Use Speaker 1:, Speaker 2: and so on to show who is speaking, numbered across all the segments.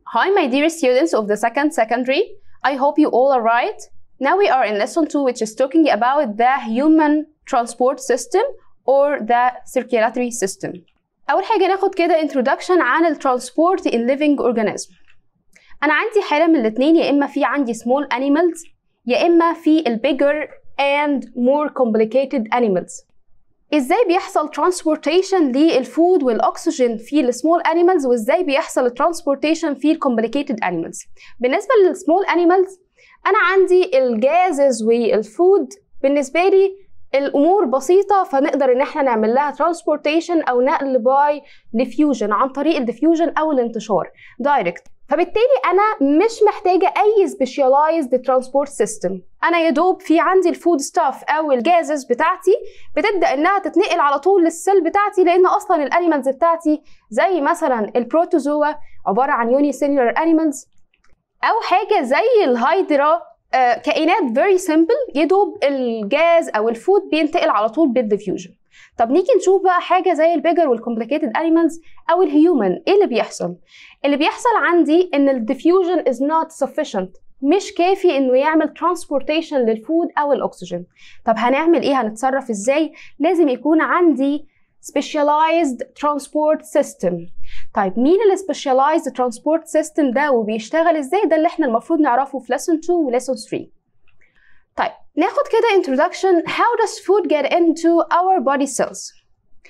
Speaker 1: Hi, my dear students of the second secondary. I hope you all are right. Now we are in lesson two, which is talking about the human transport system or the circulatory system. أول حاجة ناخد كده introduction عن ال transport in living organism. أنا عندي حالة من الاتنين يا إما في عندي small animals يا إما في ال bigger and more complicated animals. ازاي بيحصل transportation للفود والاكسجين في السمول animals وازاي بيحصل transportation في الكومبليكيتد animals بالنسبه للسمول animals انا عندي الجازز والفود بالنسبه لي الامور بسيطه فنقدر ان احنا نعمل لها transportation او نقل باي diffusion عن طريق الديفيوجن او الانتشار دايركت فبالتالي انا مش محتاجه اي سبيشاليزد ترانسبورت سيستم انا يا دوب في عندي الفود ستاف او الجازز بتاعتي بتبدا انها تتنقل على طول للسيل بتاعتي لان اصلا الانيمالز بتاعتي زي مثلا البروتوزوا عباره عن يوني سيلولار انيمالز او حاجه زي الهايدرا آه كائنات فيري سيمبل يا دوب الجاز او الفود بينتقل على طول بالديفيوجن طب نيجي نشوف بقى حاجه زي البيجر والكومبليكيتد انيمالز او الهيومن ايه اللي بيحصل اللي بيحصل عندي ان الديفيوجن از نوت sufficient مش كافي انه يعمل ترانسبورتيشن للفود او الاكسجين طب هنعمل ايه هنتصرف ازاي لازم يكون عندي specialized transport system طيب مين ال specialized transport system ده وبيشتغل ازاي ده اللي احنا المفروض نعرفه في lesson 2 و lesson 3 طيب ناخد كده introduction how does food get into our body cells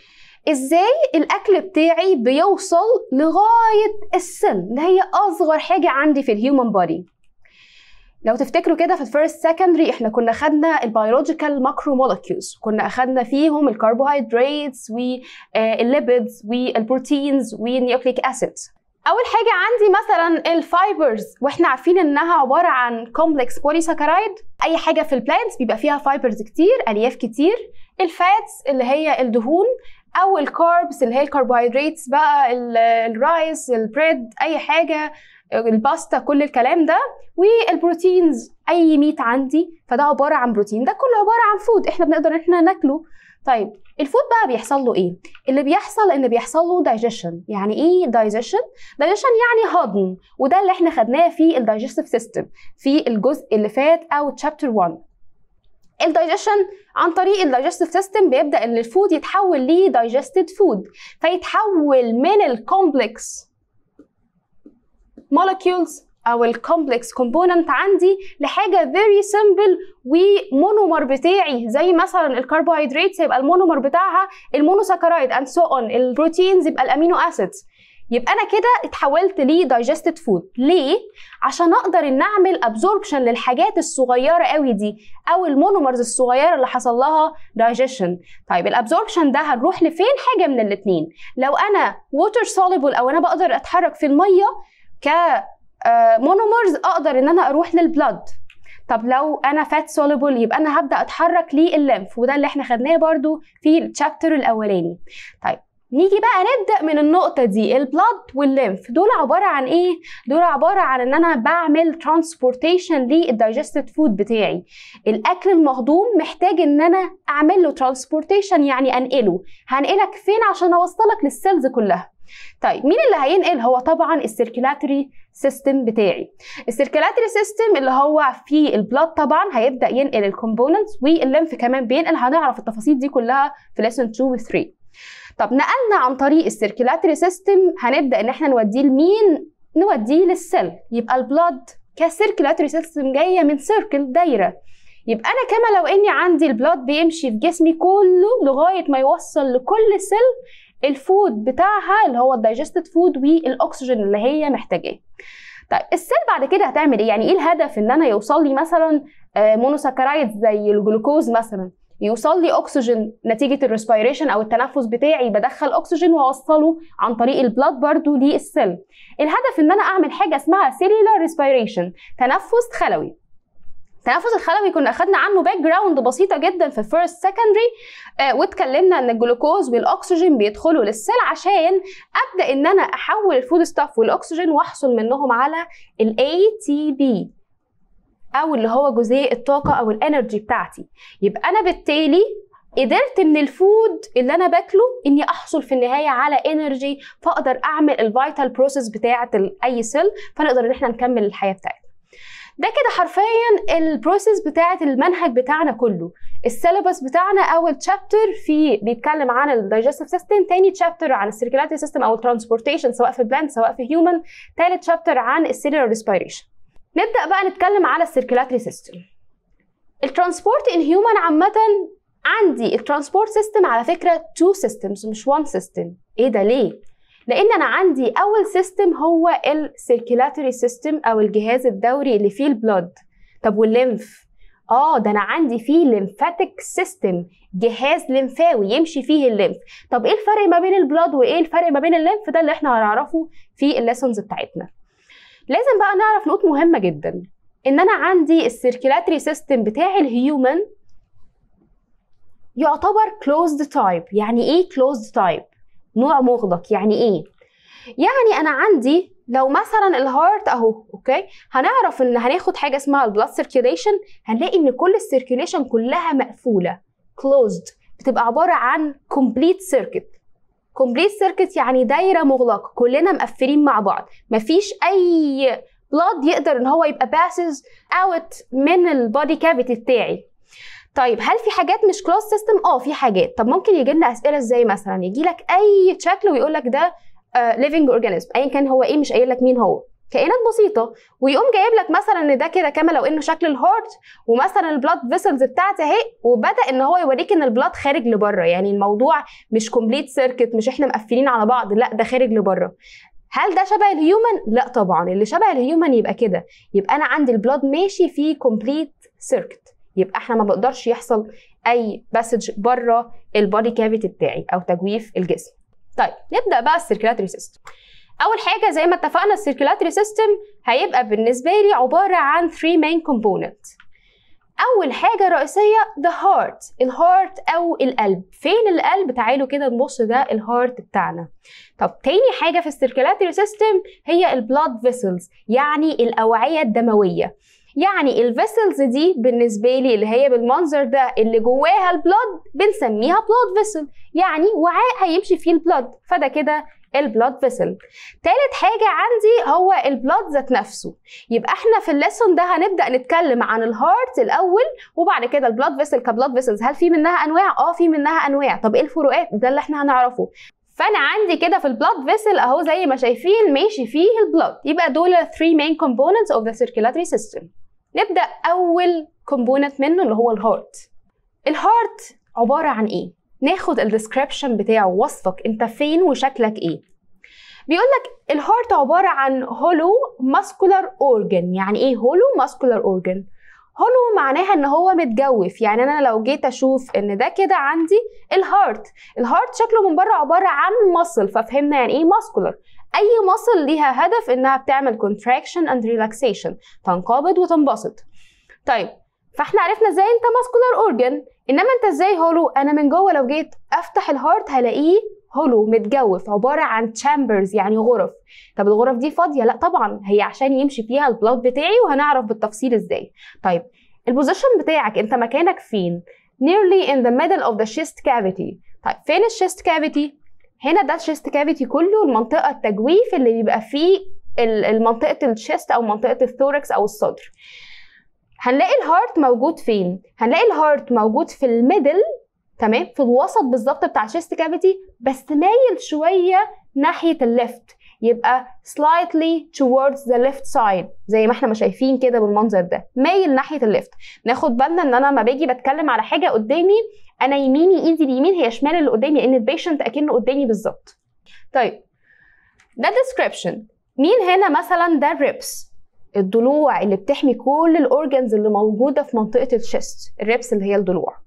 Speaker 1: ازاي الاكل بتاعي بيوصل لغايه السل اللي هي اصغر حاجه عندي في الهيومن بودي لو تفتكروا كده في الفيرست سكندري احنا كنا خدنا البيولوجيكال ماكرو مولكيولز كنا اخدنا فيهم الكربوهيدراتس والليبيدز والبروتينز والنيوكليك اسيدز اول حاجه عندي مثلا الفايبرز واحنا عارفين انها عباره عن كومبلكس بوليساكرايد اي حاجه في البلانتس بيبقى فيها فايبرز كتير الياف كتير الفاتس اللي هي الدهون او الكاربس اللي هي الكربوهيدراتس بقى الرايس البريد اي حاجه الباستا كل الكلام ده والبروتينز اي ميت عندي فده عباره عن بروتين ده كله عباره عن فود احنا بنقدر ان احنا ناكله طيب الفود بقى بيحصل له ايه اللي بيحصل ان بيحصل له دايجيشن يعني ايه دايجيشن دايجيشن يعني هضم وده اللي احنا خدناه في الدايجستيف سيستم في الجزء اللي فات او تشابتر 1 الدايجيشن عن طريق الدايجستيف سيستم بيبدا ان الفود يتحول ليه دايجستد فود فيتحول من الكومبلكس molecules او الكومبلكس كومبوننت عندي لحاجه فيري سمبل ومونومر بتاعي زي مثلا الكربوهيدرات يبقى المونومر بتاعها المونوساكرايد اند سو اون البروتينز يبقى الامينو اسيدز يبقى انا كده اتحولت لي دايجستد فود ليه عشان اقدر ان اعمل ابزوربشن للحاجات الصغيره قوي دي او المونومرز الصغيره اللي حصل لها دايجيشن طيب الابزوربشن ده هنروح لفين حاجه من الاثنين لو انا ووتر سوليبل او انا بقدر اتحرك في الميه ك مونومرز اقدر ان انا اروح للبلد طب لو انا فات سوليبل يبقى انا هبدا اتحرك للليمف وده اللي احنا خدناه برده في الشابتر الاولاني طيب نيجي بقى نبدا من النقطه دي البلد والليمف دول عباره عن ايه دول عباره عن ان انا بعمل ترانسبورتيشن للدايجستد فود بتاعي الاكل المهضوم محتاج ان انا اعمل له ترانسبورتيشن يعني انقله هنقلك فين عشان اوصلك للسيلز كلها طيب مين اللي هينقل هو طبعا السيركيلاتوري سيستم بتاعي السيركيلاتوري سيستم اللي هو في البلاد طبعا هيبدا ينقل الكومبوننتس والليمف كمان بينقل هنعرف التفاصيل دي كلها في ليسون 2 و 3 طب نقلنا عن طريق السيركيلاتوري سيستم هنبدا ان احنا نوديه لمين نوديه للسيل يبقى البلاد كسيركيلاتوري سيستم جايه من سيركل دايره يبقى انا كما لو اني عندي البلاد بيمشي في جسمي كله لغايه ما يوصل لكل سيل الفود بتاعها اللي هو الدايجستد فود والاكسجين اللي هي محتاجاه طيب السيل بعد كده هتعمل ايه يعني ايه الهدف ان انا يوصل لي مثلا مونوساكرايد زي الجلوكوز مثلا يوصل لي اكسجين نتيجه الريسبيريشن او التنفس بتاعي بدخل اكسجين واوصله عن طريق البلاد برضو للسيل الهدف ان انا اعمل حاجه اسمها سيلولار ريسبيريشن تنفس خلوي التنفس الخلوي كنا اخدنا عنه باك جراوند بسيطه جدا في الفيرست سكندري آه واتكلمنا ان الجلوكوز والاكسجين بيدخلوا للسيل عشان ابدا ان انا احول الفود ستاف والاكسجين واحصل منهم على الاي تي بي او اللي هو جزيء الطاقه او الانرجي بتاعتي يبقى انا بالتالي قدرت من الفود اللي انا باكله اني احصل في النهايه على انرجي فاقدر اعمل الفيتال بروسيس بتاعه اي سيل فنقدر ان احنا نكمل الحياه بتاعتنا ده كده حرفيا البروسيس بتاعه المنهج بتاعنا كله السيلبس بتاعنا اول تشابتر في بيتكلم عن الدايجستيف سيستم تاني تشابتر عن السيركيلاتري سيستم او الترانسبورتيشن سواء في بلانت سواء في هيومن تالت شابتر عن السيلولار ريسبيريشن نبدا بقى نتكلم على السيركيلاتري سيستم الترانسبورت ان هيومن عامه عندي الترانسبورت سيستم على فكره تو سيستمز مش وان سيستم ايه ده ليه لان انا عندي اول سيستم هو السيركيلاتوري سيستم او الجهاز الدوري اللي فيه البلود طب والليمف اه ده انا عندي فيه ليمفاتيك سيستم جهاز لمفاوي يمشي فيه الليمف طب ايه الفرق ما بين البلود وايه الفرق ما بين الليمف ده اللي احنا هنعرفه في الليسونز بتاعتنا لازم بقى نعرف نقط مهمه جدا ان انا عندي السيركيلاتري سيستم بتاع الهيومن يعتبر closed type يعني ايه closed type نوع مغلق يعني ايه يعني انا عندي لو مثلا الهارت اهو اوكي هنعرف ان هناخد حاجه اسمها البلاد سيركيليشن هنلاقي ان كل السيركيليشن كلها مقفوله closed بتبقى عباره عن complete circuit كومبليت سيركت يعني دايره مغلقه كلنا مقفلين مع بعض مفيش اي بلاد يقدر ان هو يبقى باسز اوت من البادي كافيتي بتاعي طيب هل في حاجات مش كلوز سيستم اه في حاجات طب ممكن يجي لنا اسئله ازاي مثلا يجي لك اي شكل ويقول لك ده ليفنج uh, اورجانيزم ايا كان هو ايه مش قايل لك مين هو كائنات بسيطه ويقوم جايب لك مثلا ان ده كده كما لو انه شكل الهارت ومثلا البلاد فيسلز بتاعتي اهي وبدا ان هو يوريك ان البلاد خارج لبره يعني الموضوع مش كومبليت سيركت مش احنا مقفلين على بعض لا ده خارج لبره هل ده شبه الهيومن لا طبعا اللي شبه الهيومن يبقى كده يبقى انا عندي البلاد ماشي في كومبليت سيركت يبقى احنا ما بقدرش يحصل اي باسج بره البادي كافيتي بتاعي او تجويف الجسم طيب نبدا بقى السيركيلاتري سيستم اول حاجه زي ما اتفقنا السيركيلاتري سيستم هيبقى بالنسبه لي عباره عن 3 main component اول حاجه رئيسيه the heart الهارت او القلب فين القلب تعالوا كده نبص ده الهارت بتاعنا طب تاني حاجه في السيركيلاتري سيستم هي البلاد فيسلز يعني الاوعيه الدمويه يعني الفيسلز دي بالنسبه لي اللي هي بالمنظر ده اللي جواها البلاد بنسميها بلاد فيسل يعني وعاء هيمشي فيه البلاد فده كده البلاد فيسل تالت حاجة عندي هو البلاد ذات نفسه يبقى احنا في الليسون ده هنبدأ نتكلم عن الهارت الأول وبعد كده البلاد فيسل كبلاد فيسلز هل في منها أنواع؟ اه في منها أنواع طب ايه الفروقات؟ ده اللي احنا هنعرفه فانا عندي كده في البلاد فيسل اهو زي ما شايفين ماشي فيه البلاد يبقى دول 3 main components of the circulatory system نبدا اول كومبوننت منه اللي هو الهارت الهارت عباره عن ايه ناخد الديسكريبشن بتاعه وصفك انت فين وشكلك ايه بيقول لك الهارت عباره عن هولو ماسكولار اورجن يعني ايه هولو ماسكولار اورجن هولو معناها ان هو متجوف يعني انا لو جيت اشوف ان ده كده عندي الهارت الهارت شكله من بره عباره عن مصل ففهمنا يعني ايه ماسكولار اي مصل ليها هدف انها بتعمل contraction and relaxation تنقبض وتنبسط طيب فاحنا عرفنا ازاي انت ماسكولار اورجن انما انت ازاي هولو انا من جوه لو جيت افتح الهارت هلاقيه هولو متجوف عباره عن chambers يعني غرف طب الغرف دي فاضيه لا طبعا هي عشان يمشي فيها البلاد بتاعي وهنعرف بالتفصيل ازاي طيب البوزيشن بتاعك انت مكانك فين nearly in the middle of the chest cavity طيب فين الشيست كافيتي هنا ده الشيست كافيتي كله المنطقه التجويف اللي بيبقى فيه المنطقه الشيست او منطقه الثوركس او الصدر هنلاقي الهارت موجود فين هنلاقي الهارت موجود في الميدل تمام في الوسط بالظبط بتاع الشيست كافيتي بس مايل شويه ناحيه الليفت يبقى slightly towards the left side زي ما احنا ما شايفين كده بالمنظر ده مايل ناحيه الليفت ناخد بالنا ان انا لما باجي بتكلم على حاجه قدامي انا يميني ايدي اليمين هي شمال اللي قدامي لان البيشنت اكنه قدامي بالظبط طيب ده description مين هنا مثلا ده الريبس الضلوع اللي بتحمي كل الاورجنز اللي موجوده في منطقه الشيست الريبس اللي هي الضلوع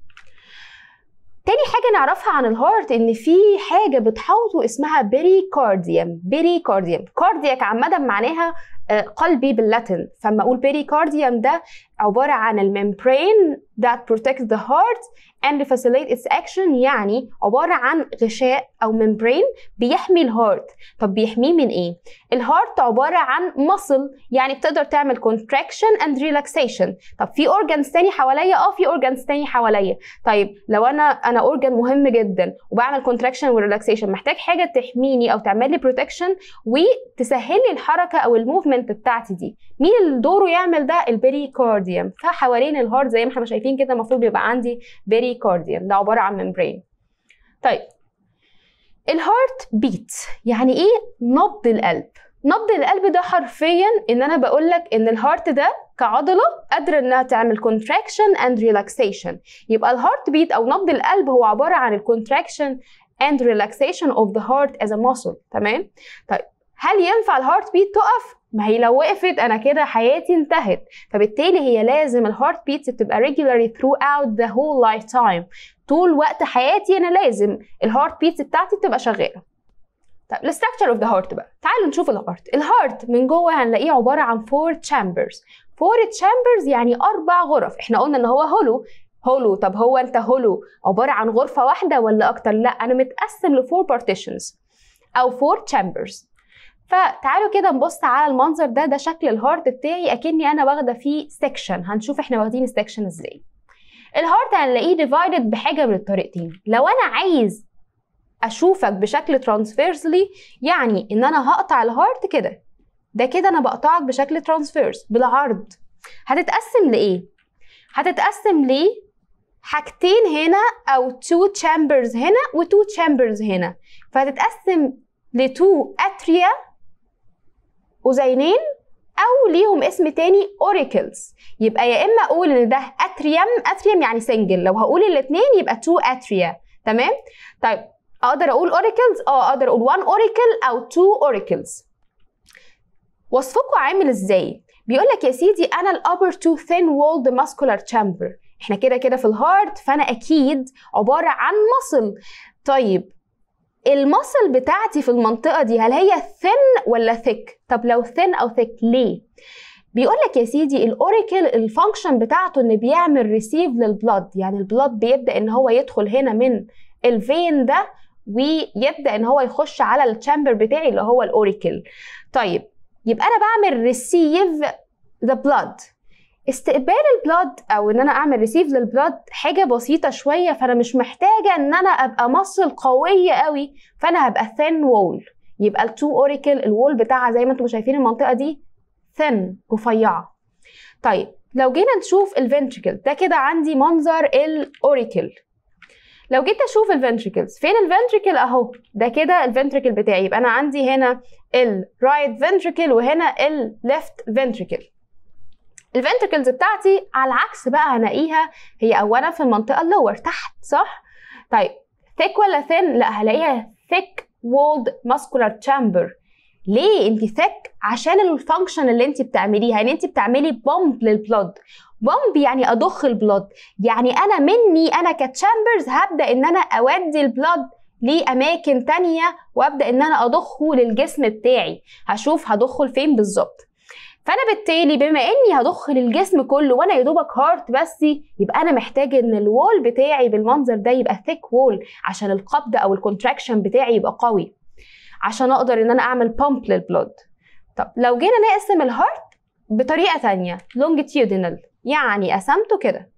Speaker 1: تاني حاجة نعرفها عن الهارت إن في حاجة بتحوطه اسمها بيريكارديوم بيريكارديوم كاردياك عامة معناها قلبي باللاتن فما أقول بيريكارديوم ده عبارة عن الممبرين that protects the heart and facilitate its action يعني عبارة عن غشاء أو ممبرين بيحمي الهارت طب بيحميه من إيه؟ الهارت عبارة عن muscle يعني بتقدر تعمل contraction and relaxation طب في organs تاني حواليا؟ اه في organs تاني حواليا طيب لو أنا أنا organ مهم جدا وبعمل contraction و relaxation محتاج حاجة تحميني أو تعمل لي protection وتسهل لي الحركة أو الموفمنت بتاعتي دي مين اللي دوره يعمل ده؟ البريكارديوم فحوالين الهارت زي ما احنا شايفين كده المفروض بيبقى عندي بريكارديوم ده عبارة عن ممبرين طيب الهارت بيت يعني ايه نبض القلب نبض القلب ده حرفيا ان انا بقول لك ان الهارت ده كعضله قادره انها تعمل contraction and relaxation يبقى الهارت بيت او نبض القلب هو عباره عن الكونتراكشن and relaxation of the heart as a muscle تمام طيب هل ينفع الهارت بيت تقف ما هي لو وقفت انا كده حياتي انتهت فبالتالي هي لازم الهارت بيتس تبقى regularly throughout the whole lifetime طول وقت حياتي انا لازم الهارت بيتس بتاعتي تبقى شغاله طيب الستراكشر اوف ذا هارت بقى تعالوا نشوف الهارت الهارت من جوه هنلاقيه عباره عن فور تشامبرز فور تشامبرز يعني اربع غرف احنا قلنا ان هو هولو هولو طب هو انت هولو عباره عن غرفه واحده ولا اكتر لا انا متقسم لفور بارتيشنز او فور تشامبرز فتعالوا كده نبص على المنظر ده ده شكل الهارت بتاعي اكني انا واخده فيه سيكشن هنشوف احنا واخدين السيكشن ازاي الهارت هنلاقيه ديفايدد بحاجه من الطريقتين لو انا عايز اشوفك بشكل ترانسفيرسلي يعني ان انا هقطع الهارت كده ده كده انا بقطعك بشكل ترانسفيرس بالعرض هتتقسم لايه هتتقسم ليه حاجتين هنا او تو تشامبرز هنا وتو تشامبرز هنا فهتتقسم لتو اتريا أذينين أو ليهم اسم تاني أوريكلز يبقى يا إما أقول إن ده أتريم أتريم يعني سنجل لو هقول الاتنين يبقى تو أتريا تمام طيب أقدر أقول أوريكلز أه أقدر أقول one أوريكل أو تو أوريكلز وصفكم عامل إزاي بيقول لك يا سيدي أنا الأبر تو ثين وولد ماسكولار تشامبر احنا كده كده في الهارت فانا اكيد عباره عن مصل طيب المصل بتاعتي في المنطقة دي هل هي ثن ولا ثيك؟ طب لو ثن أو ثيك ليه؟ بيقول لك يا سيدي الاوريكل الفانكشن بتاعته ان بيعمل ريسيف للبلد يعني البلد بيبدا ان هو يدخل هنا من الفين ده ويبدا ان هو يخش على التشامبر بتاعي اللي هو الاوريكل طيب يبقى انا بعمل ريسيف ذا بلد استقبال البلاد او ان انا اعمل ريسيف للبلاد حاجه بسيطه شويه فانا مش محتاجه ان انا ابقى مصل قويه قوي فانا هبقى ثين وول يبقى التو اوريكل الوول بتاعها زي ما انتم شايفين المنطقه دي ثين رفيعه طيب لو جينا نشوف الفنتريكل ده كده عندي منظر الاوريكل لو جيت اشوف الفنتريكلز فين الفنتريكل اهو ده كده الفنتريكل بتاعي يبقى انا عندي هنا الرايت فنتريكل وهنا الليفت فنتريكل الفنتركلز بتاعتي على العكس بقى هلاقيها هي اولا في المنطقه اللور تحت صح طيب ثيك ولا ثين لا هلاقيها ثيك وولد ماسكولار تشامبر ليه انت ثيك عشان الفانكشن اللي انت بتعمليها يعني انت بتعملي بومب للبلود بومب يعني اضخ البلود يعني انا مني انا كتشامبرز هبدا ان انا اودي البلود لاماكن تانية وابدا ان انا اضخه للجسم بتاعي هشوف هضخه لفين بالظبط فانا بالتالي بما اني هضخ للجسم كله وانا يا دوبك هارت بس يبقى انا محتاج ان الوول بتاعي بالمنظر ده يبقى ثيك وول عشان القبض او الكونتراكشن بتاعي يبقى قوي عشان اقدر ان انا اعمل بامب للبلود طب لو جينا نقسم الهارت بطريقه تانية longitudinal يعني قسمته كده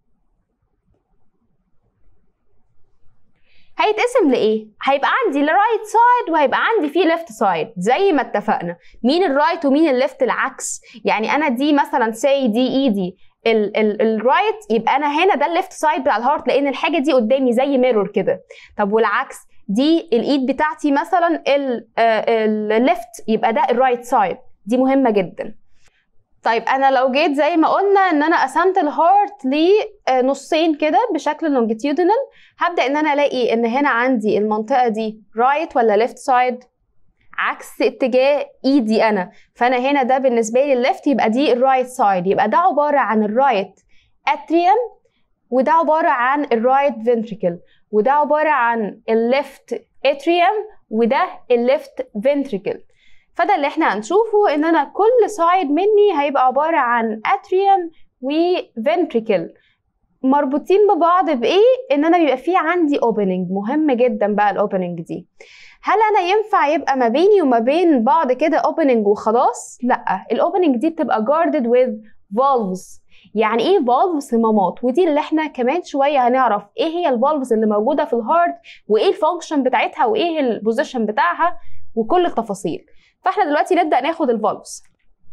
Speaker 1: هيتقسم لايه هيبقى عندي الرايت سايد وهيبقى عندي فيه ليفت سايد زي ما اتفقنا مين الرايت ومين الليفت العكس يعني انا دي مثلا سي دي ايدي الرايت يبقى انا هنا ده الليفت سايد بتاع الهارت لان الحاجه دي قدامي زي ميرور كده طب والعكس دي الايد بتاعتي مثلا الليفت يبقى ده الرايت سايد دي مهمه جدا طيب انا لو جيت زي ما قلنا ان انا قسمت الهارت لنصين كده بشكل لونجيتيودينال هبدا ان انا الاقي ان هنا عندي المنطقه دي رايت right ولا ليفت سايد عكس اتجاه ايدي انا فانا هنا ده بالنسبه لي الليفت يبقى دي الرايت سايد يبقى ده عباره عن الرايت اتريوم وده عباره عن الرايت فنتريكل وده عباره عن الليفت اتريوم وده الليفت فنتريكل فده اللي احنا هنشوفه ان انا كل سايد مني هيبقى عباره عن اتريوم وفنتريكل مربوطين ببعض بايه ان انا بيبقى في عندي اوبننج مهم جدا بقى الاوبننج دي هل انا ينفع يبقى ما بيني وما بين بعض كده اوبننج وخلاص لا الاوبننج دي بتبقى guarded with valves يعني ايه فالف صمامات ودي اللي احنا كمان شويه هنعرف ايه هي الفالفز اللي موجوده في الهارت وايه الفانكشن بتاعتها وايه البوزيشن بتاعها وكل التفاصيل فاحنا دلوقتي نبدا ناخد الفالفز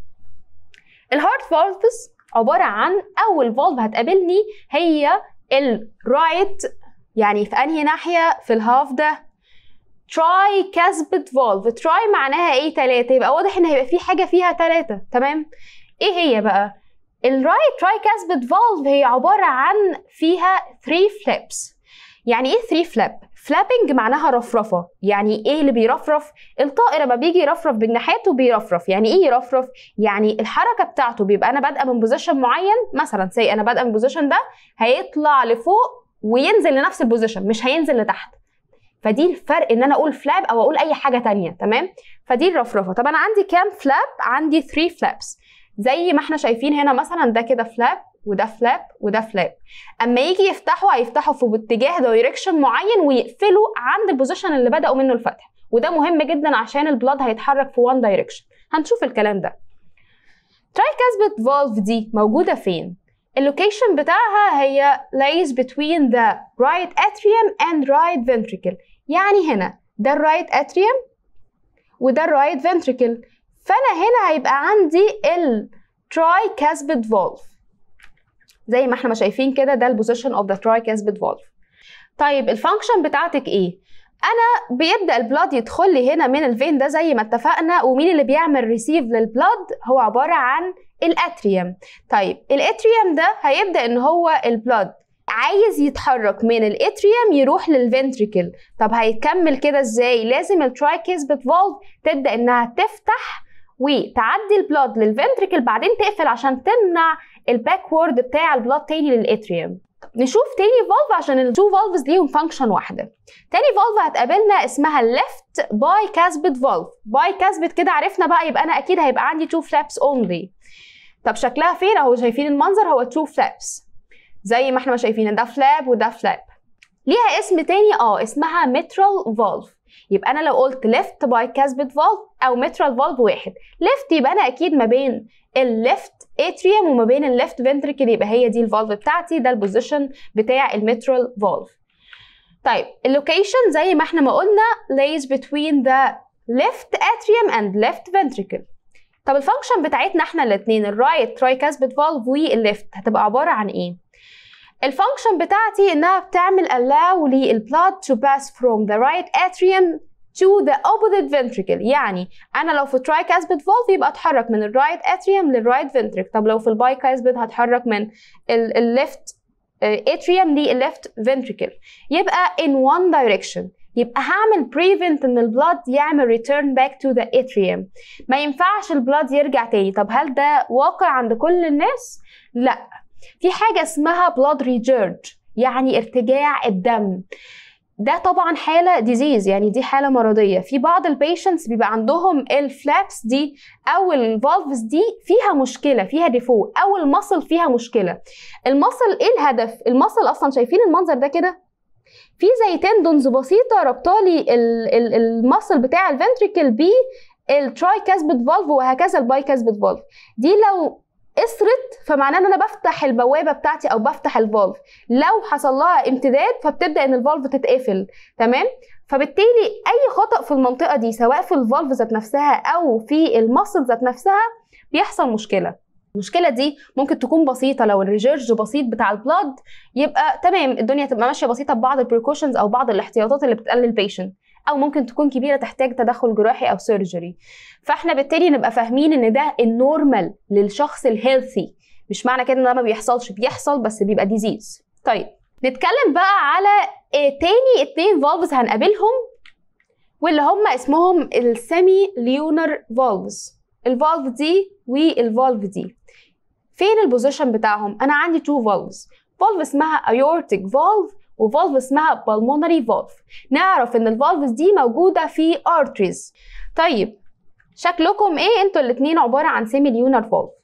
Speaker 1: الهارت فالفز عباره عن اول فالف هتقابلني هي الرايت يعني في انهي ناحيه في الهاف ده تراي كاسبت فالف تراي معناها ايه تلاتة يبقى واضح ان هيبقى في حاجه فيها تلاتة تمام ايه هي بقى الرايت تراي كاسبت فالف هي عباره عن فيها 3 فليبس يعني ايه 3 فلاب فلابنج معناها رفرفه يعني ايه اللي بيرفرف الطائر لما بيجي يرفرف بجناحاته بيرفرف يعني ايه يرفرف يعني الحركه بتاعته بيبقى انا بادئه من بوزيشن معين مثلا سي انا بادئه من البوزيشن ده هيطلع لفوق وينزل لنفس البوزيشن مش هينزل لتحت فدي الفرق ان انا اقول فلاب او اقول اي حاجه تانية تمام فدي الرفرفه طب انا عندي كام فلاب عندي 3 فلابس زي ما احنا شايفين هنا مثلا ده كده فلاب وده فلاب وده فلاب اما يجي يفتحوا هيفتحوا في اتجاه دايركشن معين ويقفلوا عند البوزيشن اللي بداوا منه الفتح وده مهم جدا عشان البلاد هيتحرك في وان دايركشن هنشوف الكلام ده تراي كاسبت فالف دي موجوده فين اللوكيشن بتاعها هي lays between the right atrium and right ventricle يعني هنا ده الرايت atrium وده الرايت ventricle فانا هنا هيبقى عندي ال tricuspid valve زي ما احنا ما شايفين كده ده البوزيشن اوف ذا tricuspid valve طيب الفانكشن بتاعتك ايه انا بيبدا البلاد يدخل لي هنا من الفين ده زي ما اتفقنا ومين اللي بيعمل ريسيف للبلاد هو عباره عن الاتريوم طيب الاتريوم ده هيبدا ان هو البلاد عايز يتحرك من الاتريوم يروح للفنتريكل طب هيكمل كده ازاي لازم الترايكيسبت فالف تبدا انها تفتح وتعدي البلاد للفنتريكل بعدين تقفل عشان تمنع الباكورد بتاع البلاد تاني للاتريوم نشوف تاني فالف عشان التو فالفز ليهم فانكشن واحده تاني فالف هتقابلنا اسمها الليفت باي كاسبت فالف باي كاسبت كده عرفنا بقى يبقى انا اكيد هيبقى عندي تو فلابس اونلي طب شكلها فين اهو شايفين المنظر هو تو فلابس زي ما احنا ما شايفين ده فلاب وده فلاب ليها اسم تاني اه اسمها مترال فالف يبقى انا لو قلت ليفت باي كاسبت فالف او مترال فالف واحد ليفت يبقى انا اكيد ما بين الليفت اتريوم وما بين الليفت فنتريكل يبقى هي دي الفالف بتاعتي ده البوزيشن بتاع المترال فالف طيب اللوكيشن زي ما احنا ما قلنا lays between the left atrium and left ventricle طب الفانكشن بتاعتنا احنا الاثنين الرايت ترايكاسبت فالف والليفت هتبقى عباره عن ايه الفانكشن بتاعتي انها بتعمل allow للبلاد to pass from the right atrium to the opposite ventricle يعني انا لو في tricuspid valve يبقى اتحرك من الرايت atrium للرايت ventricle طب لو في البايكاسبيد هتحرك من الليفت atrium للليفت ventricle يبقى in one direction يبقى هعمل prevent ان البلاد يعمل return back to the atrium ما ينفعش البلاد يرجع تاني طب هل ده واقع عند كل الناس لا في حاجه اسمها blood regurg يعني ارتجاع الدم ده طبعا حالة ديزيز يعني دي حالة مرضية في بعض البيشنتس بيبقى عندهم الفلابس دي أو الفالفز دي فيها مشكلة فيها ديفو أو المصل فيها مشكلة المصل إيه الهدف؟ المصل أصلا شايفين المنظر ده كده؟ في زي تندونز بسيطة ربطالي المصل بتاع الفنتريكل بالتراي كاسبت فالف وهكذا الباي كاسبت فالف دي لو قصرت فمعناه ان انا بفتح البوابه بتاعتي او بفتح الفالف لو حصل لها امتداد فبتبدا ان الفالف تتقفل تمام فبالتالي اي خطا في المنطقه دي سواء في الفالف ذات نفسها او في المصل ذات نفسها بيحصل مشكله المشكلة دي ممكن تكون بسيطة لو الريجيرج بسيط بتاع البلاد يبقى تمام الدنيا تبقى ماشية بسيطة ببعض البريكوشنز أو بعض الاحتياطات اللي بتقلل البيشنت او ممكن تكون كبيره تحتاج تدخل جراحي او سيرجري فاحنا بالتالي نبقى فاهمين ان ده النورمال للشخص الهيلثي مش معنى كده ان ده ما بيحصلش بيحصل بس بيبقى ديزيز طيب نتكلم بقى على إيه تاني اتنين فالفز هنقابلهم واللي هم اسمهم السيمي ليونر فالفز الفالف دي والفالف دي فين البوزيشن بتاعهم انا عندي تو فالفز فالف اسمها ايورتيك فالف وفالف اسمها pulmonary valve نعرف ان الفالفز دي موجودة في arteries طيب شكلكم ايه انتوا الاتنين عبارة عن سيمي ليونر فالف طيب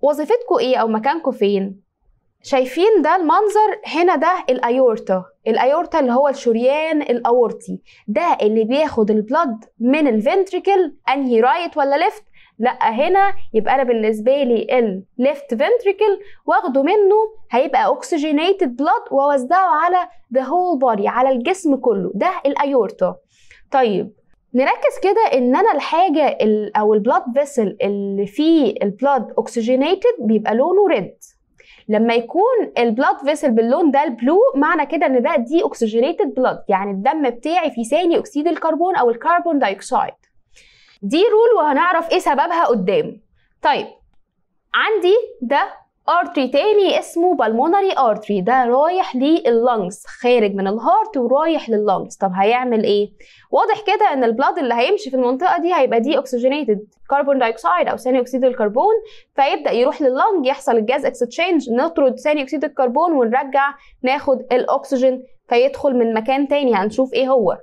Speaker 1: وظيفتكم ايه او مكانكم فين شايفين ده المنظر هنا ده الايورتا الايورتا اللي هو الشريان الاورطي ده اللي بياخد البلد من الفنتريكل انهي رايت ولا ليفت لا هنا يبقى انا بالنسبه لي الليفت فنتريكل واخده منه هيبقى اوكسجينيتد بلاد واوزعه على ذا هول بودي على الجسم كله ده الايورتا طيب نركز كده ان انا الحاجه او البلاد فيسل اللي فيه البلاد اوكسجينيتد بيبقى لونه ريد لما يكون البلاد فيسل باللون ده البلو معنى كده ان ده دي اوكسجينيتد بلاد يعني الدم بتاعي فيه ثاني اكسيد الكربون او الكربون دايوكسيد دي رول وهنعرف ايه سببها قدام طيب عندي ده ارتري تاني اسمه بالمونري ارتري ده رايح لللنجز خارج من الهارت ورايح لللنجز طب هيعمل ايه واضح كده ان البلاد اللي هيمشي في المنطقه دي هيبقى دي اوكسجينيتد كربون دايوكسيد او ثاني اكسيد الكربون فيبدا يروح لللنج يحصل الجاز اكستشينج نطرد ثاني اكسيد الكربون ونرجع ناخد الاكسجين فيدخل من مكان تاني هنشوف ايه هو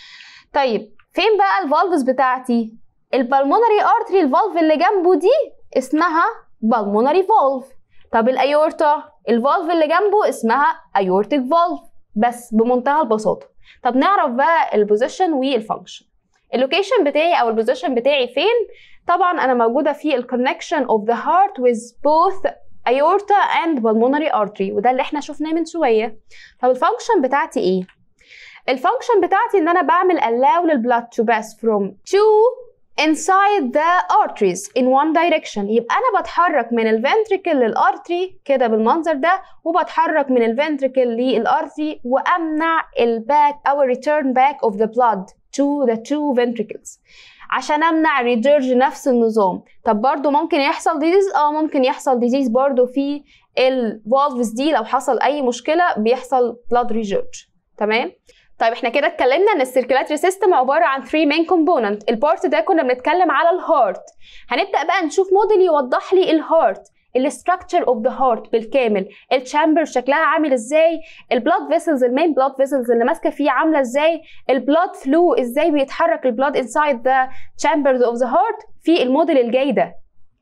Speaker 1: طيب فين بقى الفالفز بتاعتي البلمونري ارتري الفالف اللي جنبه دي اسمها بالمونري فالف طب الايورتا الفالف اللي جنبه اسمها ايورتيك فالف بس بمنتهى البساطه طب نعرف بقى البوزيشن والفانكشن اللوكيشن بتاعي او البوزيشن بتاعي فين طبعا انا موجوده في الكونكشن اوف ذا هارت with both aorta and pulmonary artery وده اللي احنا شفناه من شويه طب الفانكشن بتاعتي ايه الفانكشن بتاعتي ان انا بعمل allow للبلاد to pass from two inside the arteries in one direction يبقى انا بتحرك من الفنتريكل للارتري كده بالمنظر ده وبتحرك من الفنتريكل للارتري وامنع الباك او return back of the blood to the two ventricles عشان امنع ريديرج نفس النظام طب برضو ممكن يحصل ديزيز اه ممكن يحصل ديزيز برضو في الفالفز دي لو حصل اي مشكله بيحصل blood ريجيرج تمام طيب احنا كده اتكلمنا ان السيركيلاتري سيستم عباره عن 3 مين كومبوننت البارت ده كنا بنتكلم على الهارت هنبدا بقى نشوف موديل يوضح لي الهارت الاستراكشر اوف ذا هارت بالكامل الشامبر شكلها عامل ازاي البلاد فيسلز المين بلاد فيسلز اللي ماسكه فيه عامله ازاي البلاد فلو ازاي بيتحرك البلاد انسايد ذا chambers اوف ذا هارت في الموديل الجاي ده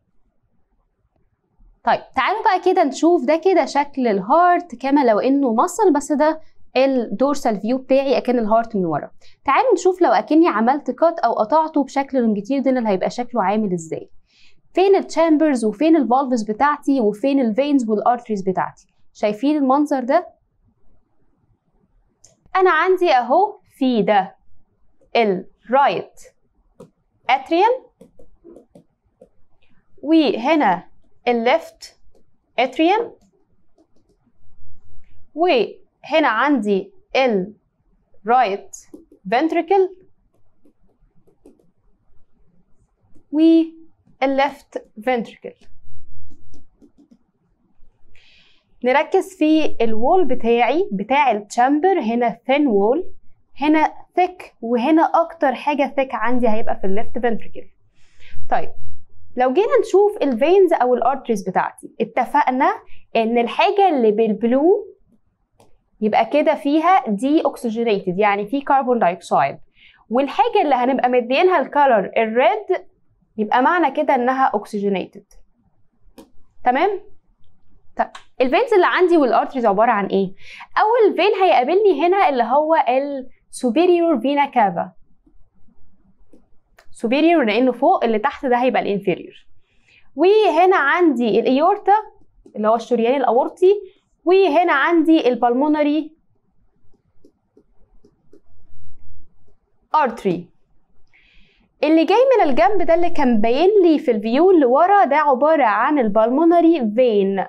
Speaker 1: طيب تعالوا بقى كده نشوف ده كده شكل الهارت كما لو انه مصل بس ده الدورسال فيو بتاعي اكن الهارت من ورا تعالوا نشوف لو اكني عملت كات او قطعته بشكل لونجيتيودنال هيبقى شكله عامل ازاي فين التشامبرز وفين الفالفز بتاعتي وفين الفينز والارتريز بتاعتي شايفين المنظر ده انا عندي اهو في ده الرايت اتريوم وهنا الليفت اتريوم و هنا عندي ال right ventricle و left ventricle نركز في الوول بتاعي بتاع التشامبر هنا thin wall هنا thick وهنا اكتر حاجه thick عندي هيبقى في الليفت ventricle طيب لو جينا نشوف الفينز او الارتريز بتاعتي اتفقنا ان الحاجه اللي بالبلو يبقى كده فيها دي اوكسجينيتد يعني في كربون دايوكسيد والحاجه اللي هنبقى مدينها الكالر الريد يبقى معنى كده انها اوكسجينيتد تمام طيب الفينز اللي عندي والارتريز عباره عن ايه اول فين هيقابلني هنا اللي هو السوبيريور فينا كافا سوبيريور لانه فوق اللي تحت ده هيبقى الانفيريور وهنا عندي الايورتا اللي هو الشريان الاورطي وهنا عندي البلمونري ارتري اللي جاي من الجنب ده اللي كان باين لي في الفيو اللي ورا ده عبارة عن البلمونري فين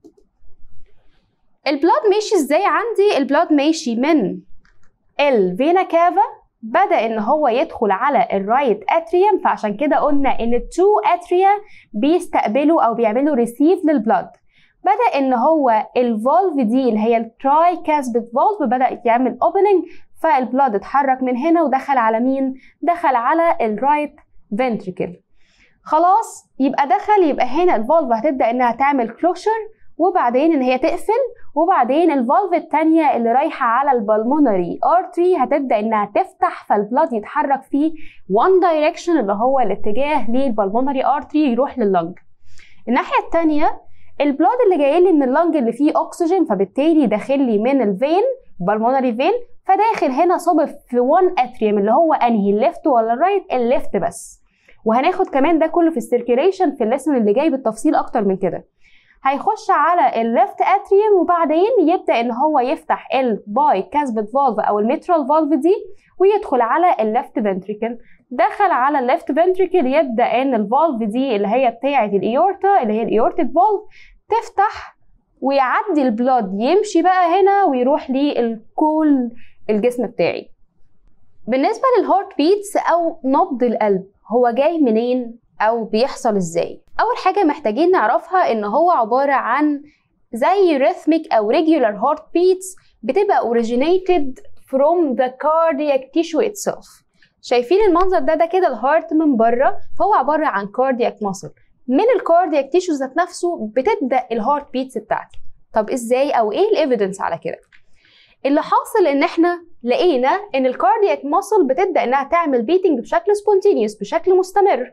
Speaker 1: البلاد ماشي ازاي عندي البلاد ماشي من الفينا كافا بدأ ان هو يدخل على الرايت اتريوم فعشان كده قلنا ان التو اتريا بيستقبلوا او بيعملوا ريسيف للبلاد بدا ان هو الفولف دي اللي هي التراي كاسبت فولف بدا يعمل اوبننج فالبلاد اتحرك من هنا ودخل على مين دخل على الرايت فنتريكل خلاص يبقى دخل يبقى هنا الفولف هتبدا انها تعمل كلوشر وبعدين ان هي تقفل وبعدين الفالف الثانيه اللي رايحه على البلمونري ارتري هتبدا انها تفتح فالبلاد يتحرك في وان دايركشن اللي هو الاتجاه للبلمونري ارتري يروح لللنج الناحيه الثانيه البلاد اللي جاي لي من اللنج اللي فيه اكسجين فبالتالي داخل لي من الفين بالمونري فين فداخل هنا صابب في 1 اتريوم اللي هو انهي الليفت ولا الرايت الليفت بس وهناخد كمان ده كله في السيركيليشن في الليسن اللي جاي بالتفصيل اكتر من كده هيخش على الليفت اتريوم وبعدين يبدا ان هو يفتح الباي كاسبت فالف او الميترال فالف دي ويدخل على الليفت فنتريكل دخل على الليفت فنتريكل يبدا ان الفالف دي اللي هي بتاعه الايورتا اللي هي الايورتيك فالف تفتح ويعدي البلاد يمشي بقى هنا ويروح لكل الجسم بتاعي بالنسبه للهارت بيتس او نبض القلب هو جاي منين او بيحصل ازاي اول حاجه محتاجين نعرفها ان هو عباره عن زي rhythmic او regular heart beats بتبقى originated from the cardiac tissue itself شايفين المنظر ده ده كده الهارت من بره فهو عباره عن cardiac muscle من الكاردياك تيشو ذات نفسه بتبدا الهارت بيتس بتاعتي طب ازاي او ايه الايفيدنس على كده اللي حاصل ان احنا لقينا ان الكاردياك ماسل بتبدا انها تعمل بيتنج بشكل سبونتينيوس بشكل مستمر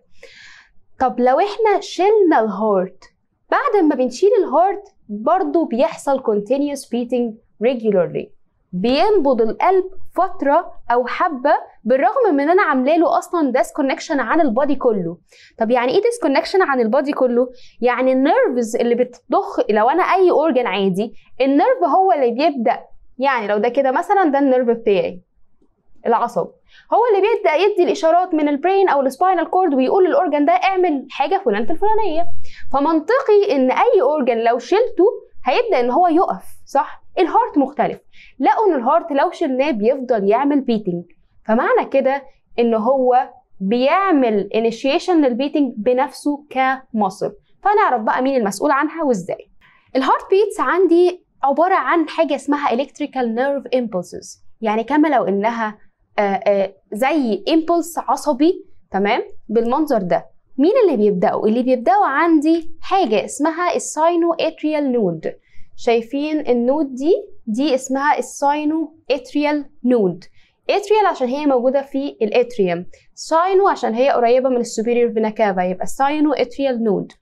Speaker 1: طب لو احنا شلنا الهارت بعد ما بنشيل الهارت برضه بيحصل continuous beating regularly بينبض القلب فترة أو حبة بالرغم من إن أنا عاملة له أصلا ديسكونكشن عن البادي كله. طب يعني إيه ديسكونكشن عن البادي كله؟ يعني النيرفز اللي بتضخ لو أنا أي أورجن عادي النيرف هو اللي بيبدأ يعني لو ده كده مثلا ده النيرف بتاعي العصب هو اللي بيبدا يدي الاشارات من البرين او السباينال كورد ويقول للاورجن ده اعمل حاجه فلانه الفلانيه فمنطقي ان اي اورجن لو شلته هيبدا ان هو يقف صح الهارت مختلف لقوا ان الهارت لو شلناه بيفضل يعمل بيتنج فمعنى كده ان هو بيعمل انيشيشن للبيتنج بنفسه كمصل فنعرف بقى مين المسؤول عنها وازاي الهارت بيتس عندي عباره عن حاجه اسمها electrical nerve impulses يعني كما لو انها آآ آآ زي امبulس عصبي تمام بالمنظر ده مين اللي بيبداوا اللي بيبداوا عندي حاجه اسمها الساينو اتريال نود شايفين النود دي دي اسمها الساينو اتريال نود اتريال عشان هي موجوده في الاتريوم ساينو عشان هي قريبه من السوبيريور فينا كافا يبقى ساينو اتريال نود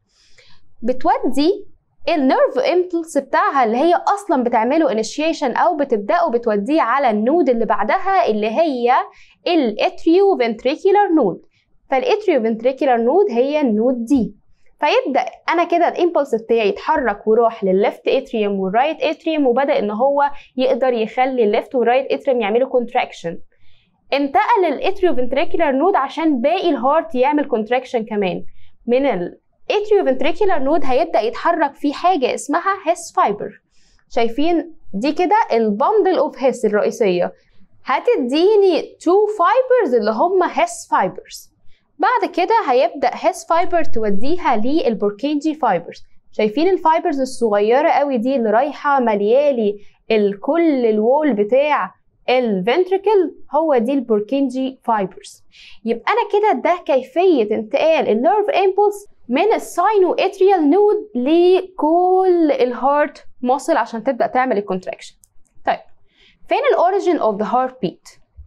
Speaker 1: بتودي النيرف امبلس بتاعها اللي هي اصلا بتعمله انيشيشن او بتبداه بتوديه على النود اللي بعدها اللي هي الاتريو فنتريكولار نود فالاتريو فنتريكولار نود هي النود دي فيبدا انا كده الامبلس بتاعي يتحرك وراح للليفت اتريوم والرايت اتريوم وبدا ان هو يقدر يخلي الليفت والرايت اتريوم يعملوا كونتراكشن انتقل الاتريو فنتريكولار نود عشان باقي الهارت يعمل كونتراكشن كمان من ال atrioventricular نود هيبدا يتحرك في حاجه اسمها هيس فايبر شايفين دي كده البندل اوف هيس الرئيسيه هتديني تو فايبرز اللي هم هيس فايبرز بعد كده هيبدا هيس فايبر توديها للبوركينجي فايبرز شايفين الفايبرز الصغيره قوي دي اللي رايحه مليالي الكل الوول بتاع الفنتريكل هو دي البوركينجي فايبرز يبقى انا كده ده كيفيه انتقال النيرف امبولس من الساينو اتريال نود لكل الهارت ماسل عشان تبدا تعمل الكونتراكشن طيب فين الاوريجين اوف ذا هارت بيت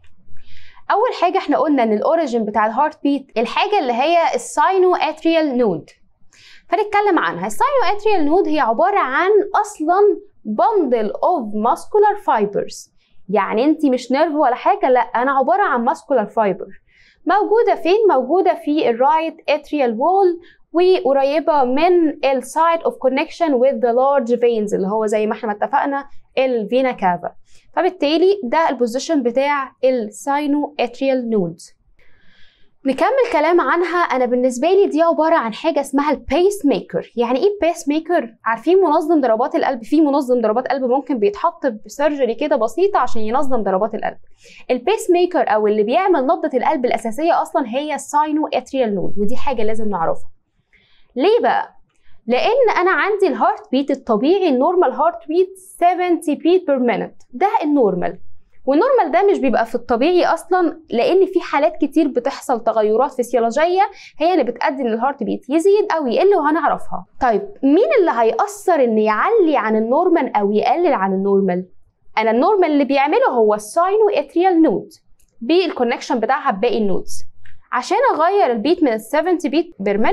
Speaker 1: اول حاجه احنا قلنا ان الاوريجين بتاع الهارت بيت الحاجه اللي هي الساينو اتريال نود فنتكلم عنها الساينو اتريال نود هي عباره عن اصلا بندل اوف ماسكولار فايبرز يعني انت مش نيرف ولا حاجه لا انا عباره عن ماسكولار فايبر موجوده فين موجوده في الرايت اتريال وول وقريبه من السايت اوف كونكشن with the large veins اللي هو زي ما احنا اتفقنا الفينا كافا فبالتالي ده البوزيشن بتاع الساينو اتريال نودز نكمل كلام عنها انا بالنسبه لي دي عباره عن حاجه اسمها البيس ميكر يعني ايه بيس ميكر عارفين منظم ضربات القلب في منظم ضربات قلب ممكن بيتحط بسيرجري كده بسيطه عشان ينظم ضربات القلب البيس ميكر او اللي بيعمل نبضه القلب الاساسيه اصلا هي الساينو اتريال نود ودي حاجه لازم نعرفها ليه بقى لان انا عندي الهارت بيت الطبيعي النورمال هارت بيت 70 بيت بير مينت ده النورمال والنورمال ده مش بيبقى في الطبيعي اصلا لان في حالات كتير بتحصل تغيرات فسيولوجيه هي اللي بتؤدي ان الهارت بيت يزيد او يقل وهنعرفها طيب مين اللي هيأثر ان يعلي عن النورمال او يقلل عن النورمال انا النورمال اللي بيعمله هو الساينو اتريال نود بالكونكشن بتاعها بباقي النودز عشان اغير البيت من ال 70 بيت بير مينت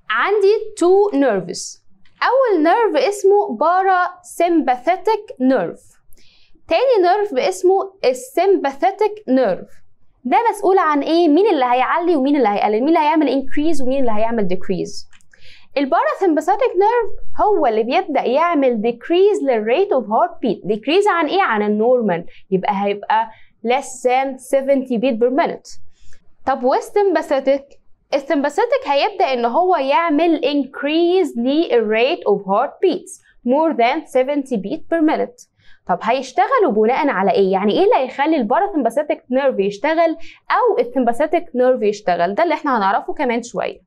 Speaker 1: عندي تو نيرفز اول نيرف اسمه بارا سيمباثيتك نيرف تاني نيرف اسمه السيمباثيتك نيرف ده مسؤول عن ايه مين اللي هيعلي ومين اللي هيقلل مين اللي هيعمل انكريز ومين اللي هيعمل ديكريز الباراسمباثيك نيرف هو اللي بيبدا يعمل ديكريز للريت اوف هارت بيت ديكريز عن ايه عن النورمال يبقى هيبقى less than 70 beat per minute طب والسمباثيك السمباثيك هيبدا ان هو يعمل increase للريت اوف هارت beats more than 70 beat per minute طب هيشتغلوا بناء على ايه يعني ايه اللي هيخلي الباراسمباثيك نيرف يشتغل او السمباثيك نيرف يشتغل ده اللي احنا هنعرفه كمان شويه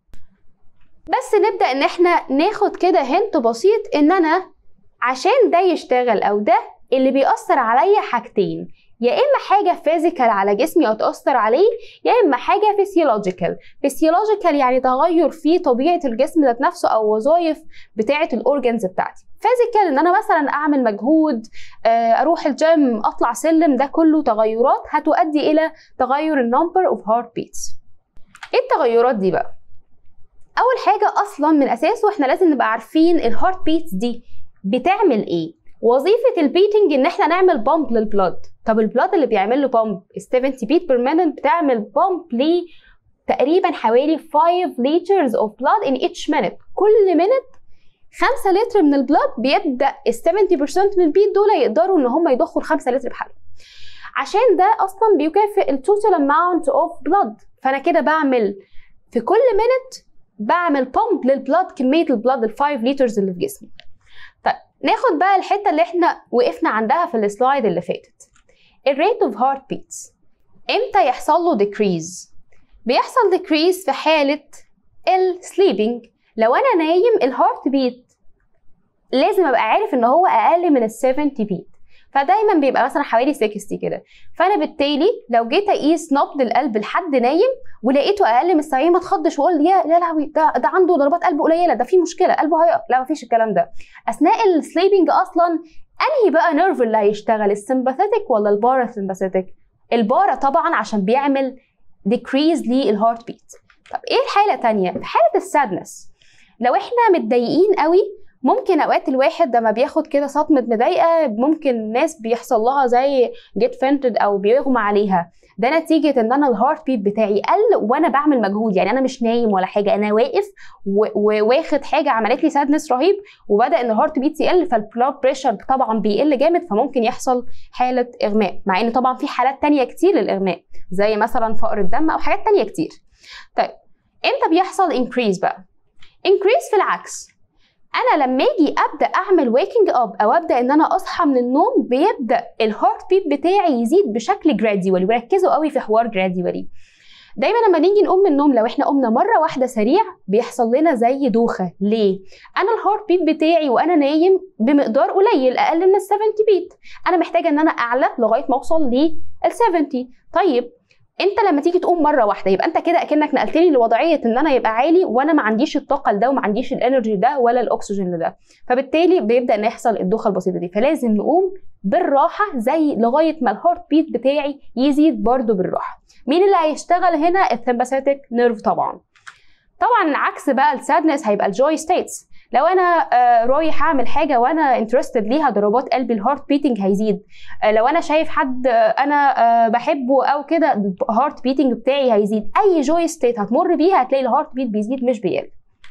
Speaker 1: بس نبدا ان احنا ناخد كده هنت بسيط ان انا عشان ده يشتغل او ده اللي بيأثر عليا حاجتين يا اما حاجه فيزيكال على جسمي او تاثر عليه يا اما حاجه فيسيولوجيكال فيسيولوجيكال يعني تغير في طبيعه الجسم ذات نفسه او وظائف بتاعه الاورجنز بتاعتي فيزيكال ان انا مثلا اعمل مجهود اروح الجيم اطلع سلم ده كله تغيرات هتؤدي الى تغير النمبر اوف هارت بيتس ايه التغيرات دي بقى اول حاجه اصلا من اساسه احنا لازم نبقى عارفين الهارت بيتس دي بتعمل ايه وظيفه البيتنج ان احنا نعمل بامب للبلاد طب البلاد اللي بيعمل له بامب 70 بيت بير مينت بتعمل بامب ل تقريبا حوالي 5 liters of blood in each minute كل minute 5 لتر من البلاد بيبدا ال 70% من البيت دول يقدروا ان هم يضخوا ال 5 لتر بحالهم عشان ده اصلا بيكافئ التوتال اماونت اوف بلاد فانا كده بعمل في كل minute بعمل بامب للبلاد كميه البلاد ال 5 لترز اللي في جسمي طيب ناخد بقى الحته اللي احنا وقفنا عندها في السلايد اللي فاتت الريت اوف هارت بيتس امتى يحصل له decrease بيحصل decrease في حاله السليبنج لو انا نايم الهارت بيت لازم ابقى عارف ان هو اقل من ال 70 بيت فدايما بيبقى مثلا حوالي 60 كده فانا بالتالي لو جيت اقيس نبض القلب لحد نايم ولقيته اقل من 70 ما اتخضش واقول يا يا لهوي ده ده عنده ضربات قلب قليله ده في مشكله قلبه هيقف لا مفيش الكلام ده اثناء السليبنج اصلا انهي بقى نيرف اللي هيشتغل السمباثيك ولا الباراسمباثيك البارا طبعا عشان بيعمل ديكريز للهارت بيت طب ايه الحاله تانية في حاله السادنس لو احنا متضايقين قوي ممكن اوقات الواحد لما بياخد كده صدمه مضايقه ممكن ناس بيحصل لها زي جيت فينتد او بيغمى عليها ده نتيجه ان انا الهارت بيت بتاعي قل وانا بعمل مجهود يعني انا مش نايم ولا حاجه انا واقف وواخد حاجه عملت لي سادنس رهيب وبدا ان الهارت بيت يقل فالبلاد بريشر طبعا بيقل جامد فممكن يحصل حاله اغماء مع ان طبعا في حالات تانية كتير للاغماء زي مثلا فقر الدم او حاجات تانية كتير طيب امتى بيحصل انكريز بقى انكريز في العكس انا لما اجي ابدا اعمل ويكنج اب او ابدا ان انا اصحى من النوم بيبدا الهارت بيت بتاعي يزيد بشكل جراديوالي وركزوا قوي في حوار جراديوالي دايما لما نيجي نقوم من النوم لو احنا قمنا مره واحده سريع بيحصل لنا زي دوخه ليه انا الهارت بيت بتاعي وانا نايم بمقدار قليل اقل من ال 70 بيت انا محتاجه ان انا اعلى لغايه ما اوصل لل 70 طيب انت لما تيجي تقوم مره واحده يبقى انت كده اكنك نقلتني لوضعيه ان انا يبقى عالي وانا ما عنديش الطاقه لده وما عنديش الانرجي ده ولا الاكسجين لده فبالتالي بيبدا ان يحصل الدوخه البسيطه دي فلازم نقوم بالراحه زي لغايه ما الهارت بيت بتاعي يزيد برده بالراحه مين اللي هيشتغل هنا الثمباثيك نيرف طبعا طبعا عكس بقى السادنس هيبقى الجوي ستيتس لو انا رايح اعمل حاجه وانا انترستد ليها ضربات قلبي الهارت بيتنج هيزيد لو انا شايف حد انا بحبه او كده الهارت بيتنج بتاعي هيزيد اي جوي ستيت هتمر بيها هتلاقي الهارت بيت بيزيد مش بيقل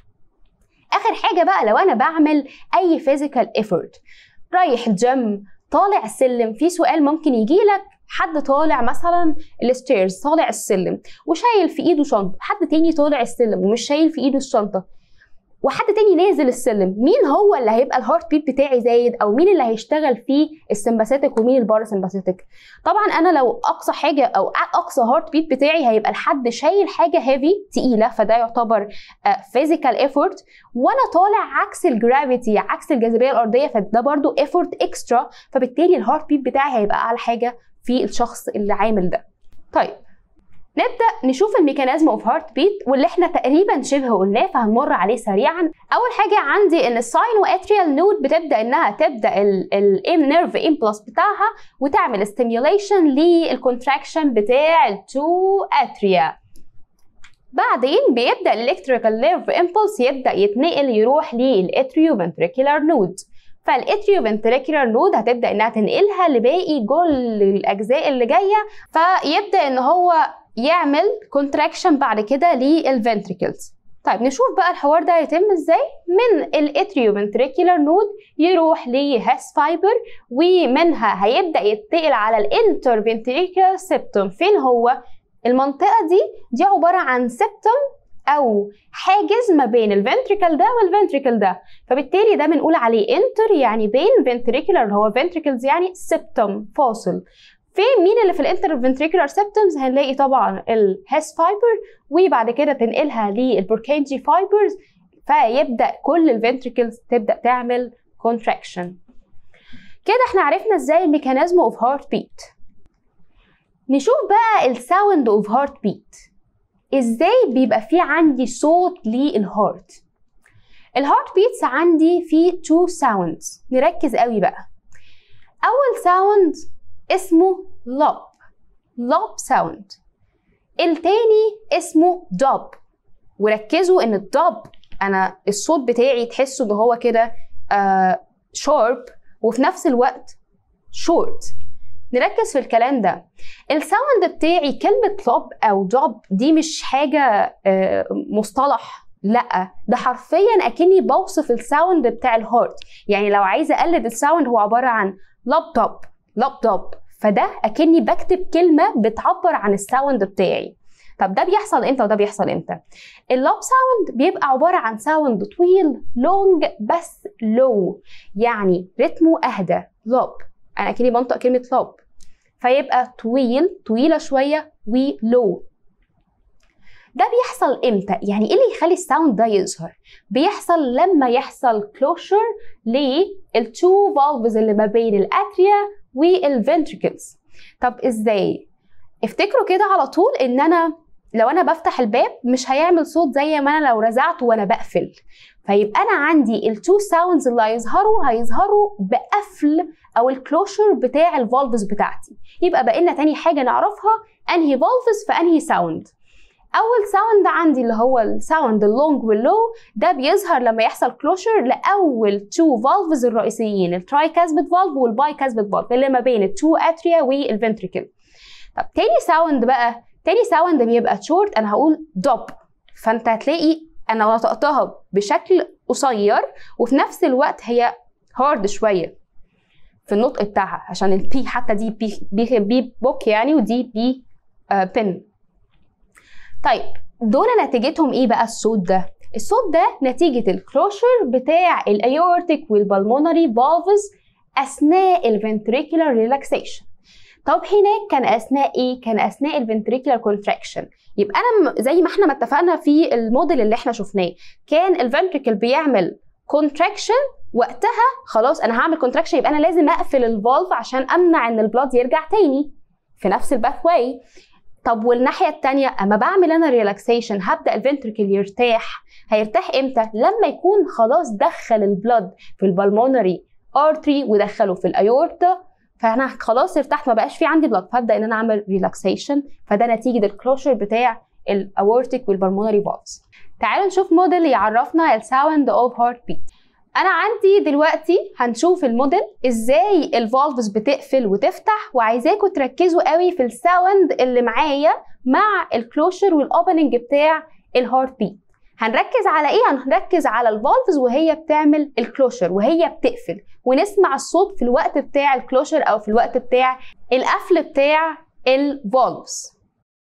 Speaker 1: اخر حاجه بقى لو انا بعمل اي فيزيكال ايفورت رايح الجيم طالع السلم في سؤال ممكن يجي لك حد طالع مثلا الستيرز طالع السلم وشايل في ايده شنطه حد تاني طالع السلم ومش شايل في ايده الشنطه وحد تاني نازل السلم مين هو اللي هيبقى الهارت بيت بتاعي زايد او مين اللي هيشتغل فيه السمباثيك ومين الباراسمباثيك طبعا انا لو اقصى حاجه او اقصى هارت بيت بتاعي هيبقى الحد شايل حاجه هيفي تقيله فده يعتبر فيزيكال ايفورت وانا طالع عكس الجرافيتي عكس الجاذبيه الارضيه فده برضو ايفورت اكسترا فبالتالي الهارت بيت بتاعي هيبقى اعلى حاجه في الشخص اللي عامل ده طيب نبدا نشوف الميكانيزم اوف هارت بيت واللي احنا تقريبا شبه قلناه فهنمر عليه سريعا اول حاجه عندي ان الساينو اتريال نود بتبدا انها تبدا الام نيرف امبلس بتاعها وتعمل ستيميوليشن للكونتراكشن بتاع التو اتريا بعدين بيبدا الالكتريكال نيرف امبلس يبدا يتنقل يروح للاتريو فنتريكولار نود فالاتريو فنتريكولار نود هتبدا انها تنقلها لباقي كل الاجزاء اللي جايه فيبدا ان هو يعمل كونتراكشن بعد كده للفنتريكلز طيب نشوف بقى الحوار ده هيتم ازاي من الاتريو فنتريكولار نود يروح لهاس فايبر ومنها هيبدا يتقل على الانتر فنتريكولار سيبتوم فين هو المنطقه دي دي عباره عن سيبتوم او حاجز ما بين الفنتريكل ده والفنتريكل ده فبالتالي ده بنقول عليه انتر يعني بين فنتريكولار اللي هو فنتريكلز يعني سيبتوم فاصل في مين اللي في الانتر فنتريكولار سيبتومز هنلاقي طبعا الهيس فايبر وبعد كده تنقلها للبوركينجي فايبرز فيبدا كل الفنتريكلز تبدا تعمل كونتراكشن كده احنا عرفنا ازاي الميكانيزم اوف هارت بيت نشوف بقى الساوند اوف هارت بيت ازاي بيبقى في عندي صوت للهارت الهارت بيتس عندي في تو ساوندز نركز قوي بقى اول ساوند اسمه لوب لوب ساوند التاني اسمه دوب وركزوا ان الدوب انا الصوت بتاعي تحسوا ان هو كده شارب وفي نفس الوقت شورت نركز في الكلام ده الساوند بتاعي كلمة لوب أو دوب دي مش حاجة آه، مصطلح لا ده حرفيا اكني بوصف الساوند بتاع الهارت يعني لو عايزه اقلد الساوند هو عباره عن لابتوب لابتوب فده اكني بكتب كلمه بتعبر عن الساوند بتاعي طب ده بيحصل امتى وده بيحصل امتى اللوب ساوند بيبقى عباره عن ساوند طويل لونج بس لو يعني رتمه اهدى لوب انا اكني بنطق كلمه لوب فيبقى طويل طويله شويه ولو ده بيحصل امتى يعني ايه اللي يخلي الساوند ده يظهر بيحصل لما يحصل كلوشر للتو فالفز اللي ما بين الاتريا والفنتريكلز طب ازاي افتكروا كده على طول ان انا لو انا بفتح الباب مش هيعمل صوت زي ما انا لو رزعته وانا بقفل فيبقى انا عندي التو ساوندز اللي هيظهروا هيظهروا بقفل او الكلوشر بتاع الفالفز بتاعتي يبقى بقينا تاني حاجه نعرفها انهي فالفز في انهي ساوند اول ساوند عندي اللي هو الساوند اللونج واللو ده بيظهر لما يحصل كلوشر لاول تو فالفز الرئيسيين التراي كاسبت فالف والباي كاسبت فالف اللي ما بين التو اتريا والفنتريكل طب تاني ساوند بقى تاني ساوند بيبقى شورت انا هقول دوب فانت هتلاقي انا نطقتها بشكل قصير وفي نفس الوقت هي هارد شويه في النطق بتاعها عشان البي حتى دي بي بي, بي بوك يعني ودي بي آه بن طيب دول نتيجتهم ايه بقى الصوت ده الصوت ده نتيجة الكلوشر بتاع الايورتيك والبلمونري فالفز اثناء الفنتريكولار ريلاكسيشن طب هناك كان اثناء ايه كان اثناء الفنتريكولار كونتراكشن يبقى انا زي ما احنا ما اتفقنا في الموديل اللي احنا شفناه كان الفنتريكل بيعمل كونتراكشن وقتها خلاص انا هعمل كونتراكشن يبقى انا لازم اقفل الفالف عشان امنع ان البلاد يرجع تاني في نفس الباث واي طب والناحيه الثانيه اما بعمل انا ريلاكسيشن هبدا الفنتركل يرتاح هيرتاح امتى لما يكون خلاص دخل البلد في البلمونري ارتري ودخله في الايورتا فانا خلاص ارتحت ما بقاش في عندي بلد فابدا ان انا اعمل ريلاكسيشن فده نتيجه الكلوشر بتاع الاورتيك والبلمونري فالفز تعالوا نشوف موديل يعرفنا الساوند اوف هارت بيت انا عندي دلوقتي هنشوف الموديل ازاي الفالفز بتقفل وتفتح وعايزاكم تركزوا قوي في الساوند اللي معايا مع الكلوشر والاوبننج بتاع الهارت بيت هنركز على ايه هنركز على الفالفز وهي بتعمل الكلوشر وهي بتقفل ونسمع الصوت في الوقت بتاع الكلوشر او في الوقت بتاع القفل بتاع الفالفز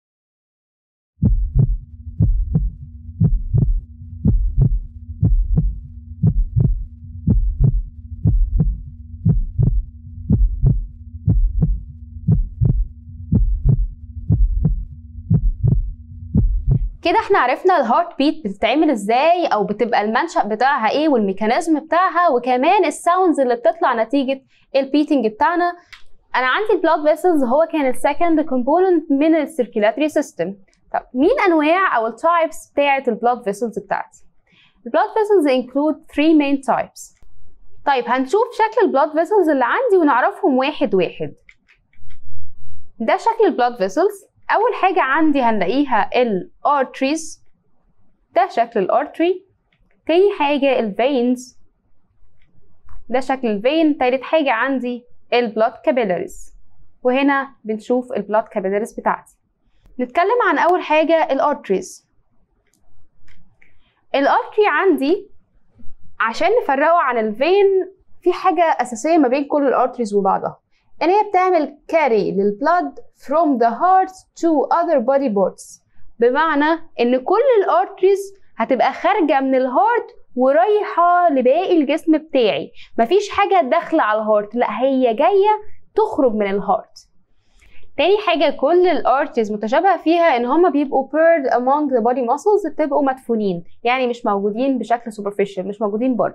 Speaker 1: كده احنا عرفنا الهارت بيت بتتعمل ازاي او بتبقى المنشأ بتاعها ايه والميكانيزم بتاعها وكمان الساوندز اللي بتطلع نتيجة البيتنج بتاعنا انا عندي البلاد فيسلز هو كان السكند كومبوننت من السيركيلاتري سيستم طب مين انواع او التايبس بتاعه البلاد فيسلز بتاعتي البلاد فيسلز انكلود 3 مين تايبس طيب هنشوف شكل البلاد فيسلز اللي عندي ونعرفهم واحد واحد ده شكل البلاد فيسلز اول حاجه عندي هنلاقيها الارتريز ده شكل الارتري تاني حاجه الفينز ده شكل الفين تالت حاجه عندي البلاد كابيلاريز وهنا بنشوف البلاد كابيلاريز بتاعتي نتكلم عن اول حاجه الارتريز الارتري عندي عشان نفرقه عن الفين في حاجه اساسيه ما بين كل الارتريز وبعضها ان هي بتعمل كاري للبلاد from the heart to other body parts بمعنى ان كل الارتريز هتبقى خارجه من الهارت ورايحه لباقي الجسم بتاعي مفيش حاجه داخله على الهارت لا هي جايه تخرج من الهارت تاني حاجة كل الارتريز متشابهة فيها ان هما بيبقوا paired among the body muscles بتبقوا مدفونين يعني مش موجودين بشكل superficial مش موجودين بره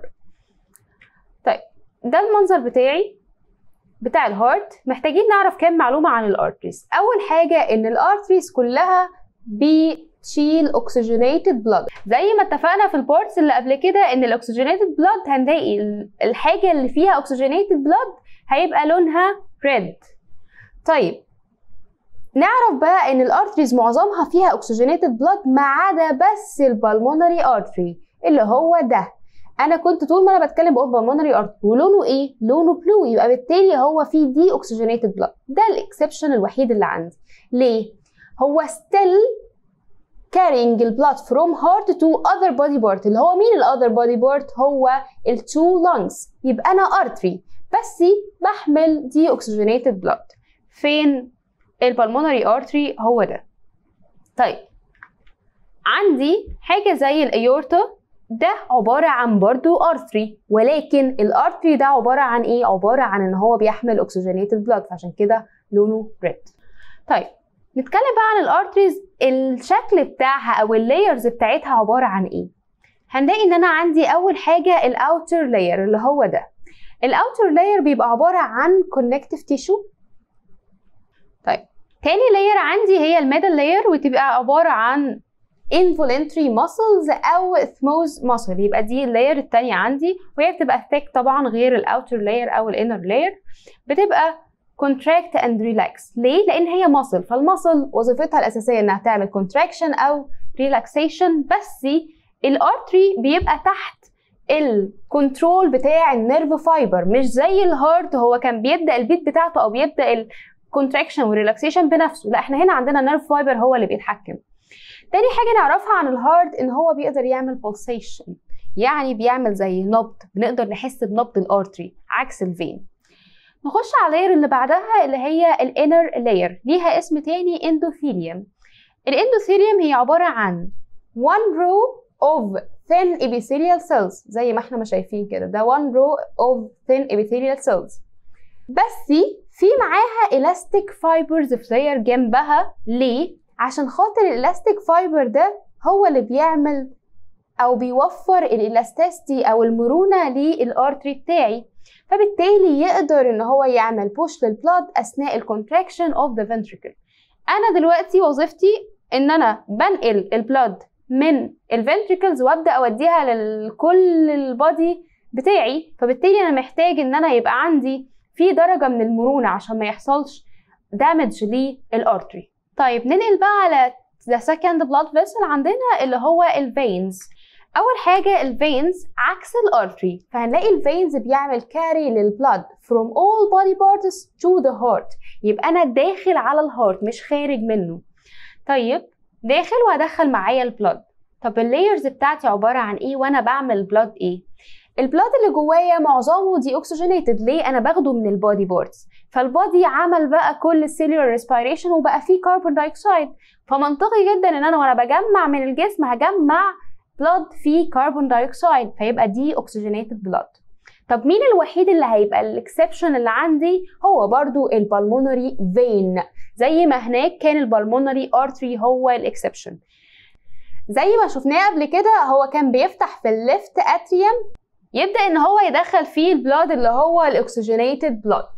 Speaker 1: طيب ده المنظر بتاعي بتاع الهارت محتاجين نعرف كام معلومة عن الارتريز أول حاجة إن الارتريز كلها بتشيل oxygenated blood زي ما اتفقنا في البارتس اللي قبل كده إن الاكسجينيتد blood هنلاقي الحاجة اللي فيها oxygenated blood هيبقى لونها red طيب نعرف بقى ان الارتريز معظمها فيها oxygenated blood ما عدا بس البلمونري ارتري اللي هو ده انا كنت طول ما انا بتكلم بقول بالمونري ارتري ولونه ايه لونه بلو يبقى بالتالي هو فيه دي اوكسجينيتد بلاد ده الاكسبشن الوحيد اللي عندي ليه هو still carrying the blood from heart to other body part اللي هو مين ال other body part هو ال two lungs يبقى انا artery بس بحمل دي oxygenated blood فين البلمونري artery هو ده طيب عندي حاجة زي الايورتا ده عبارة عن برضو ارتري ولكن الارتري ده عبارة عن ايه؟ عبارة عن ان هو بيحمل اوكسجينيتد بلاد فعشان كده لونه ريد طيب نتكلم بقى عن الارتريز الشكل بتاعها او اللايرز بتاعتها عبارة عن ايه؟ هنلاقي ان انا عندي اول حاجة الاوتر لاير اللي هو ده الاوتر لاير بيبقى عبارة عن كونكتيف تيشو طيب تاني لاير عندي هي الميدل لاير وتبقى عبارة عن involuntary muscles او smooth muscle يبقى دي اللاير التانية عندي وهي بتبقى thick طبعا غير الاوتر لاير او الانر لاير بتبقى contract and relax ليه؟ لان هي muscle فالمصل وظيفتها الاساسية انها تعمل contraction او relaxation بس الارتري بيبقى تحت الكنترول بتاع النيرف فايبر مش زي الهارت هو كان بيبدا البيت بتاعته او بيبدا الكونتراكشن والريلاكسيشن بنفسه لا احنا هنا عندنا نيرف فايبر هو اللي بيتحكم تاني حاجة نعرفها عن الهارت إن هو بيقدر يعمل pulsation يعني بيعمل زي نبض بنقدر نحس بنبض الارتري عكس الفين نخش على اللاير اللي بعدها اللي هي الانر لاير ليها اسم تاني اندوثيليوم الاندوثيليوم هي عبارة عن one row of thin epithelial cells زي ما احنا ما شايفين كده ده one row of thin epithelial cells بس في معاها elastic fibers في لاير جنبها ليه؟ عشان خاطر الالاستيك فايبر ده هو اللي بيعمل او بيوفر الالاستيستي او المرونه للارتري بتاعي فبالتالي يقدر ان هو يعمل بوش للبلاد اثناء الكونتراكشن اوف ذا ventricle انا دلوقتي وظيفتي ان انا بنقل البلاد من الفنتريكلز وابدا اوديها لكل البادي بتاعي فبالتالي انا محتاج ان انا يبقى عندي في درجه من المرونه عشان ما يحصلش دامج للارتري طيب ننقل بقى على the second blood vessel عندنا اللي هو الفينز اول حاجه الفينز عكس الارتري فهنلاقي الفينز بيعمل كاري للبلاد from all body parts to the heart يبقى انا داخل على الهارت مش خارج منه طيب داخل وهدخل معايا البلاد طب اللايرز بتاعتي عباره عن ايه وانا بعمل بلاد ايه البلاد اللي جوايا معظمه دي اوكسجينيتد ليه انا باخده من البودي بارتس فالبودي عمل بقى كل السيلولار ريسبيريشن وبقى فيه كربون دايوكسيد فمنطقي جدا ان انا وانا بجمع من الجسم هجمع بلاد فيه كربون دايوكسيد فيبقى دي اوكسجينيتد بلاد طب مين الوحيد اللي هيبقى الاكسبشن اللي عندي هو برضو البلمونري فين زي ما هناك كان البلمونري ارتري هو الاكسبشن زي ما شفناه قبل كده هو كان بيفتح في الليفت اتريوم يبدا ان هو يدخل فيه البلاد اللي هو الاكسجينيتد بلاد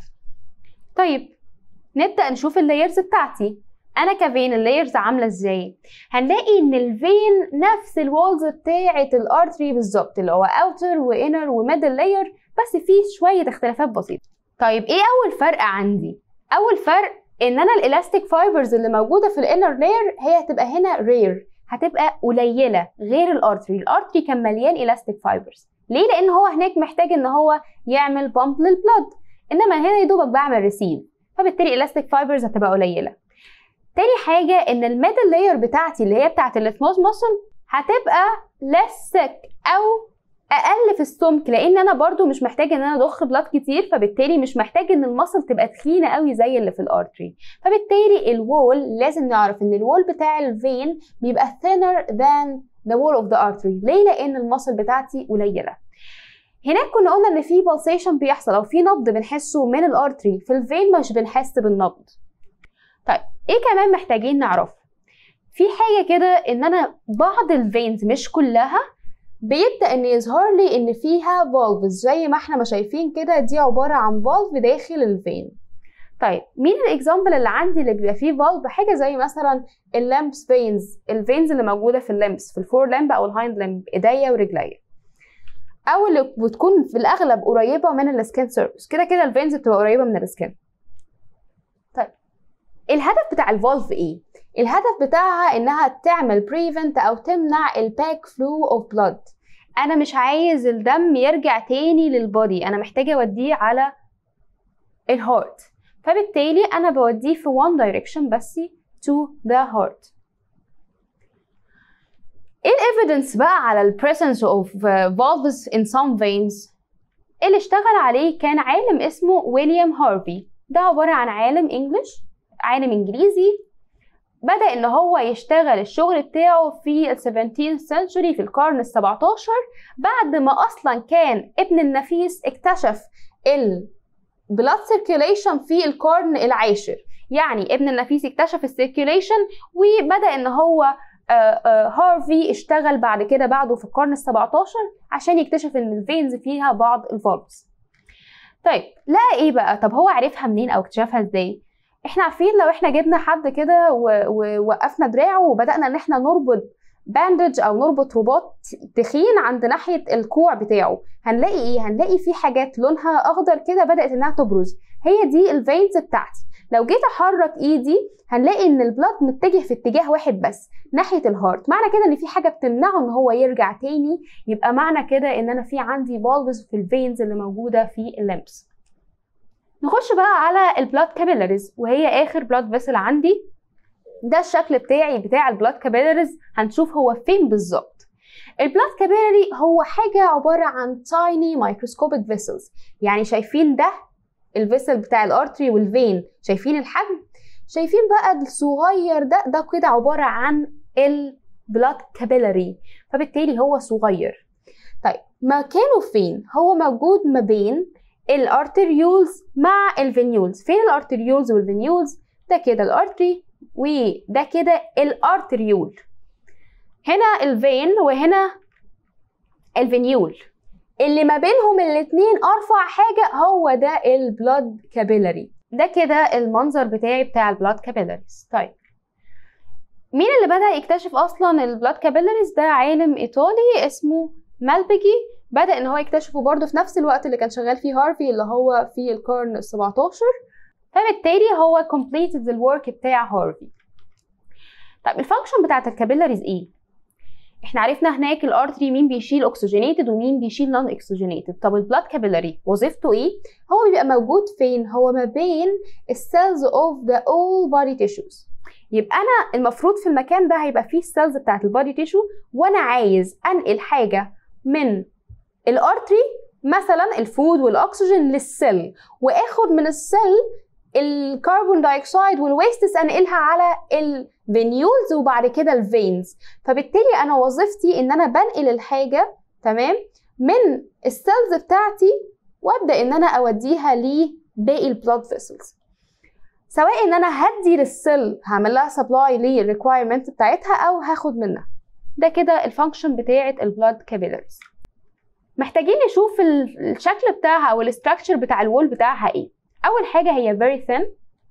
Speaker 1: طيب نبدا نشوف اللايرز بتاعتي انا كفين اللايرز عامله ازاي هنلاقي ان الفين نفس الوالز بتاعه الارتري بالظبط اللي هو اوتر وانر وميدل لاير بس فيه شويه اختلافات بسيطه طيب ايه اول فرق عندي اول فرق ان انا الالاستيك فايبرز اللي موجوده في الانر لاير هي هتبقى هنا رير هتبقى قليله غير الارتري الارتري كان مليان الاستيك فايبرز ليه لان هو هناك محتاج ان هو يعمل بامب للبلد انما هنا يا دوبك بعمل ريسيف فبالتالي الاستيك فايبرز هتبقى قليله تاني حاجه ان الميدل لاير بتاعتي اللي هي بتاعت السموث ماسل هتبقى less thick او اقل في السمك لان انا برضو مش محتاج ان انا اضخ بلاد كتير فبالتالي مش محتاج ان المصل تبقى تخينه قوي زي اللي في الارتري فبالتالي الوول لازم نعرف ان الوول بتاع الفين بيبقى thinner than the wall of the artery ليه لان المصل بتاعتي قليله هناك كنا قلنا ان في pulsation بيحصل او في نبض بنحسه من الارتري في الفين مش بنحس بالنبض طيب ايه كمان محتاجين نعرفه في حاجه كده ان انا بعض الفينز مش كلها بيبدا ان يظهر لي ان فيها فالفز زي ما احنا ما شايفين كده دي عباره عن فالف داخل الفين طيب مين الاكزامبل اللي عندي اللي بيبقى فيه فالف حاجه زي مثلا اللامبس فينز الفينز اللي موجوده في اللامبس في الفور لامب او الهايند لامب ايديا ورجليا او اللي بتكون في الاغلب قريبه من السكين سيرفيس كده كده الفينز بتبقى قريبه من السكين طيب الهدف بتاع الفالف ايه الهدف بتاعها انها تعمل بريفنت او تمنع الباك فلو اوف بلاد انا مش عايز الدم يرجع تاني للبودي انا محتاجه اوديه على الهارت فبالتالي انا بوديه في one direction بس to the heart ايه الايفيدنس بقى على ال presence of valves in some veins اللي اشتغل عليه كان عالم اسمه ويليام هارفي ده عبارة عن عالم انجلش عالم انجليزي بدأ إن هو يشتغل الشغل بتاعه في ال 17th century في القرن ال 17 بعد ما أصلا كان ابن النفيس اكتشف ال blood circulation في القرن العاشر يعني ابن النفيس اكتشف السيركيوليشن وبدأ إن هو هارفي اشتغل بعد كده بعده في القرن ال 17 عشان يكتشف إن الفينز فيها بعض الفالفز طيب لقى ايه بقى طب هو عرفها منين او اكتشفها ازاي احنا عارفين لو احنا جبنا حد كده ووقفنا دراعه وبدانا ان احنا نربط باندج او نربط رباط تخين عند ناحيه الكوع بتاعه هنلاقي ايه هنلاقي في حاجات لونها اخضر كده بدات انها تبرز هي دي الفينز بتاعتي لو جيت احرك ايدي هنلاقي ان البلاد متجه في اتجاه واحد بس ناحيه الهارت معنى كده ان في حاجه بتمنعه ان هو يرجع تاني يبقى معنى كده ان انا في عندي فالفز في الفينز اللي موجوده في اللمبس نخش بقى على البلاد كابيلاريز وهي اخر بلاد فيسل عندي ده الشكل بتاعي بتاع البلاد كابيلاريز هنشوف هو فين بالظبط البلاد كابيلاري هو حاجة عبارة عن tiny microscopic vessels يعني شايفين ده الفيسل بتاع الارتري والفين شايفين الحجم شايفين بقى الصغير ده ده كده عبارة عن البلاد كابيلاري فبالتالي هو صغير طيب مكانه فين هو موجود ما بين الارتريولز مع الفينيولز فين الارتريولز والفينيولز ده كده الارتري وده كده الارتريول هنا الفين وهنا الفينيول اللي ما بينهم الاتنين ارفع حاجه هو ده البلاد كابيلاري ده كده المنظر بتاعي بتاع البلاد كابيلاريز طيب مين اللي بدا يكتشف اصلا البلاد كابيلاريز ده عالم ايطالي اسمه مالبيجي بدا ان هو يكتشفه برضه في نفس الوقت اللي كان شغال فيه هارفي اللي هو في القرن ال 17 فبالتالي هو completed الورك بتاع هارفي طيب الفانكشن بتاعت الكابيلاريز ايه احنا عرفنا هناك الارتري مين بيشيل اوكسجينيتد ومين بيشيل نون اوكسجينيتد طب البلاد كابيلاري وظيفته ايه هو بيبقى موجود فين هو ما بين السيلز اوف ذا اول بودي تيشوز يبقى انا المفروض في المكان ده هيبقى فيه السيلز بتاعت البودي تيشو وانا عايز انقل حاجه من الارتري مثلا الفود والاكسجين للسيل واخد من السيل الكربون دايوكسيد والويستس انقلها على الفينيولز وبعد كده الفينز فبالتالي انا وظيفتي ان انا بنقل الحاجه تمام من السيلز بتاعتي وابدا ان انا اوديها لباقي البلاد فيسلز سواء ان انا هدي للسيل هعمل لها سبلاي للريكوايرمنت بتاعتها او هاخد منها ده كده الفانكشن بتاعه البلاد كابيلاريز محتاجين نشوف الشكل بتاعها او الاستراكشر بتاع الوول بتاعها ايه اول حاجه هي very thin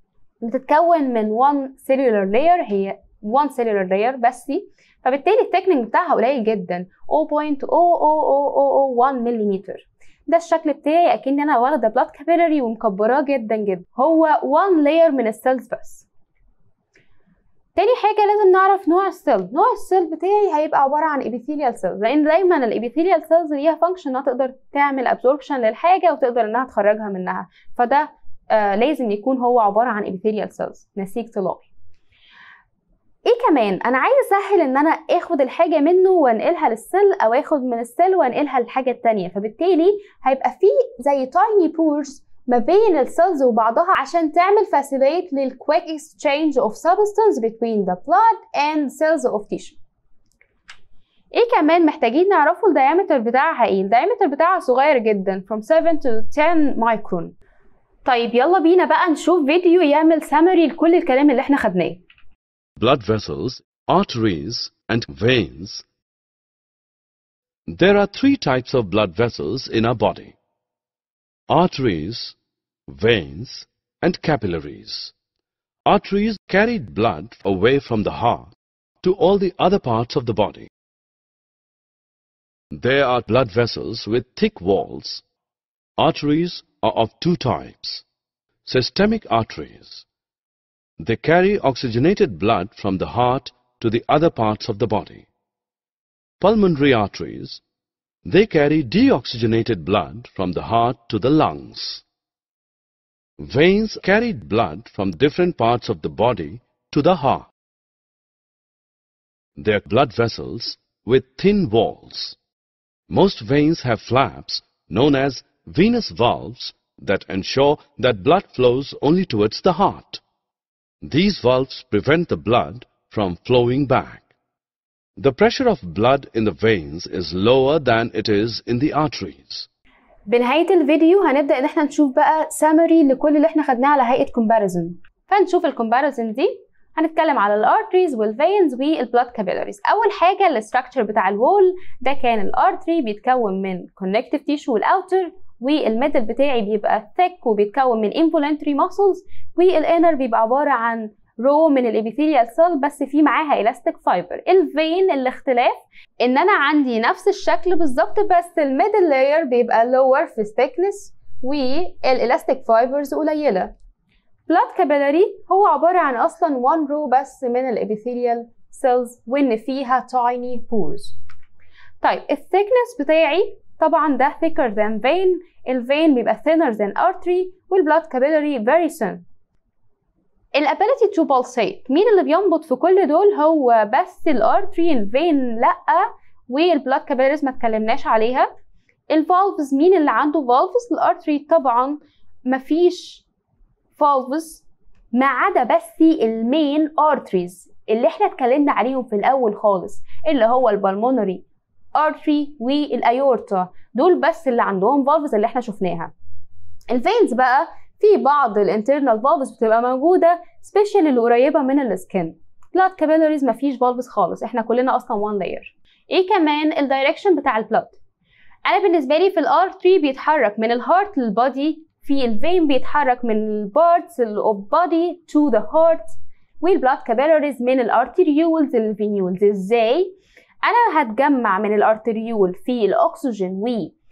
Speaker 1: بتتكون من one cellular layer هي one cellular layer بس فبالتالي التكنيك بتاعها قليل جدا 0.00001 ملم ده الشكل بتاعي اكن انا واخده بلاد كابيلاري ومكبراه جدا جدا هو وان لاير من السيلز بس تاني حاجة لازم نعرف نوع السيل نوع السيل بتاعي هيبقى عبارة عن epithelial cells لأن دايما الابيثيليال سيلز ليها فانكشن انها تقدر تعمل absorption للحاجة وتقدر انها تخرجها منها فده آه لازم يكون هو عبارة عن epithelial cells نسيج طلائي ايه كمان انا عايزه اسهل ان انا اخد الحاجه منه وانقلها للسيل او اخد من السيل وانقلها للحاجه التانية فبالتالي هيبقى في زي تايني بورز ما بين السيلز وبعضها عشان تعمل facilitate للquick exchange of substance between the blood and cells of tissue ايه كمان محتاجين نعرفه الدايمتر بتاعها ايه الدايمتر بتاعها صغير جدا from 7 to 10 مايكرون طيب يلا بينا بقى نشوف فيديو يعمل summary لكل الكلام اللي احنا خدناه
Speaker 2: blood vessels, arteries, and veins. There are three types of blood vessels in our body. Arteries, veins, and capillaries. Arteries carry blood away from the heart to all the other parts of the body. There are blood vessels with thick walls. Arteries are of two types. Systemic arteries. They carry oxygenated blood from the heart to the other parts of the body. Pulmonary arteries. They carry deoxygenated blood from the heart to the lungs. Veins carry blood from different parts of the body to the heart. They are blood vessels with thin walls. Most veins have flaps known as venous valves that ensure that blood flows only towards the heart. These valves prevent the blood from flowing back. The pressure of blood in the veins is lower than it is in the arteries.
Speaker 1: بنهاية الفيديو هنبدأ ان احنا نشوف بقى summary لكل اللي احنا خدناه على هيئة comparison فنشوف الكومباريزن دي هنتكلم على الارتريز والفينز والبلاد كابيلاريز اول حاجه الاستراكشر بتاع الوول ده كان الارتري بيتكون من كونكتيف تيشو والاوتر والميدل بتاعي بيبقى ثيك وبيتكون من involuntary muscles والانر بيبقى عباره عن رو من الابيثيليال سيل بس في معاها الاستيك فايبر الفين الاختلاف ان انا عندي نفس الشكل بالظبط بس الميدل لاير بيبقى لور في thickness والالاستيك فايبرز قليله بلاد كابيلاري هو عباره عن اصلا وان رو بس من الابيثيليال سيلز وان فيها tiny pores طيب الثيكنس بتاعي طبعا ده thicker than vein الفين بيبقى thinner than artery والبلاد capillary very thin الابيليتي تو pulsate مين اللي بينبض في كل دول هو بس الارتري الفين لا والبلاد كابيلاريز ما اتكلمناش عليها الفالفز مين اللي عنده فالفز الارتري طبعا مفيش فالفز ما عدا بس المين ارتريز اللي احنا اتكلمنا عليهم في الاول خالص اللي هو البلمونري ارتري والايورتا دول بس اللي عندهم فالفز اللي احنا شفناها الفينز بقى في بعض الانترنال فالفز بتبقى موجوده سبيشال اللي قريبه من السكن بلاد كابيلاريز مفيش فالفز خالص احنا كلنا اصلا وان لاير ايه كمان الدايركشن بتاع البلاد انا بالنسبه لي في الارتري بيتحرك من الهارت للبادي في الفين بيتحرك من البارتس اوف بادي تو ذا هارت والبلاد كابيلاريز من الارتريولز للفينيولز ازاي انا هتجمع من الارتريول في الاكسجين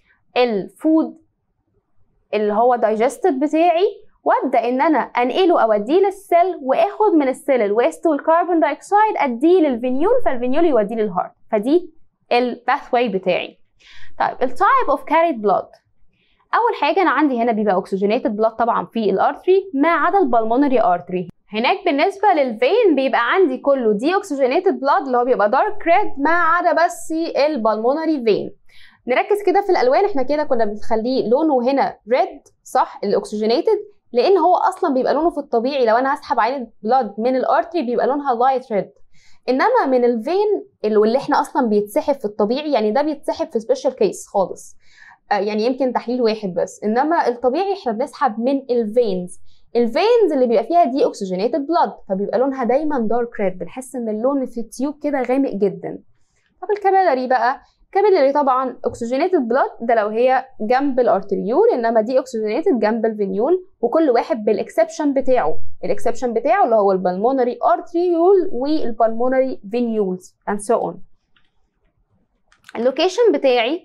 Speaker 1: والفود اللي هو دايجستد بتاعي وابدا ان انا انقله اوديه للسيل واخد من السيل الويست والكربون دايوكسيد اديه للفينيول فالفينيول يوديه للهارت فدي الباث واي بتاعي طيب التايب اوف كاريد بلاد اول حاجه انا عندي هنا بيبقى اوكسجينيتد بلاد طبعا في الارتري ما عدا البلمونري ارتري هناك بالنسبه للفين بيبقى عندي كله دي اوكسجينيتد بلاد اللي هو بيبقى دارك ريد ما عدا بس البلمونري فين نركز كده في الالوان احنا كده كنا بنخليه لونه هنا ريد صح الاكسجينيتد لان هو اصلا بيبقى لونه في الطبيعي لو انا هسحب عين بلاد من الارتري بيبقى لونها لايت ريد انما من الفين اللي احنا اصلا بيتسحب في الطبيعي يعني ده بيتسحب في سبيشال كيس خالص يعني يمكن تحليل واحد بس انما الطبيعي احنا بنسحب من الفينز الفينز اللي بيبقى فيها دي اوكسجينيتد بلاد فبيبقى لونها دايما دارك ريد بنحس ان اللون في التيوب كده غامق جدا طب الكابيلاري بقى كابيلاري طبعا اوكسجينيتد بلاد ده لو هي جنب الارتريول انما دي اوكسجينيتد جنب الفينيول وكل واحد بالاكسبشن بتاعه الاكسبشن بتاعه اللي هو البلمونري ارتريول والبلمونري فينيولز اند سو اون اللوكيشن بتاعي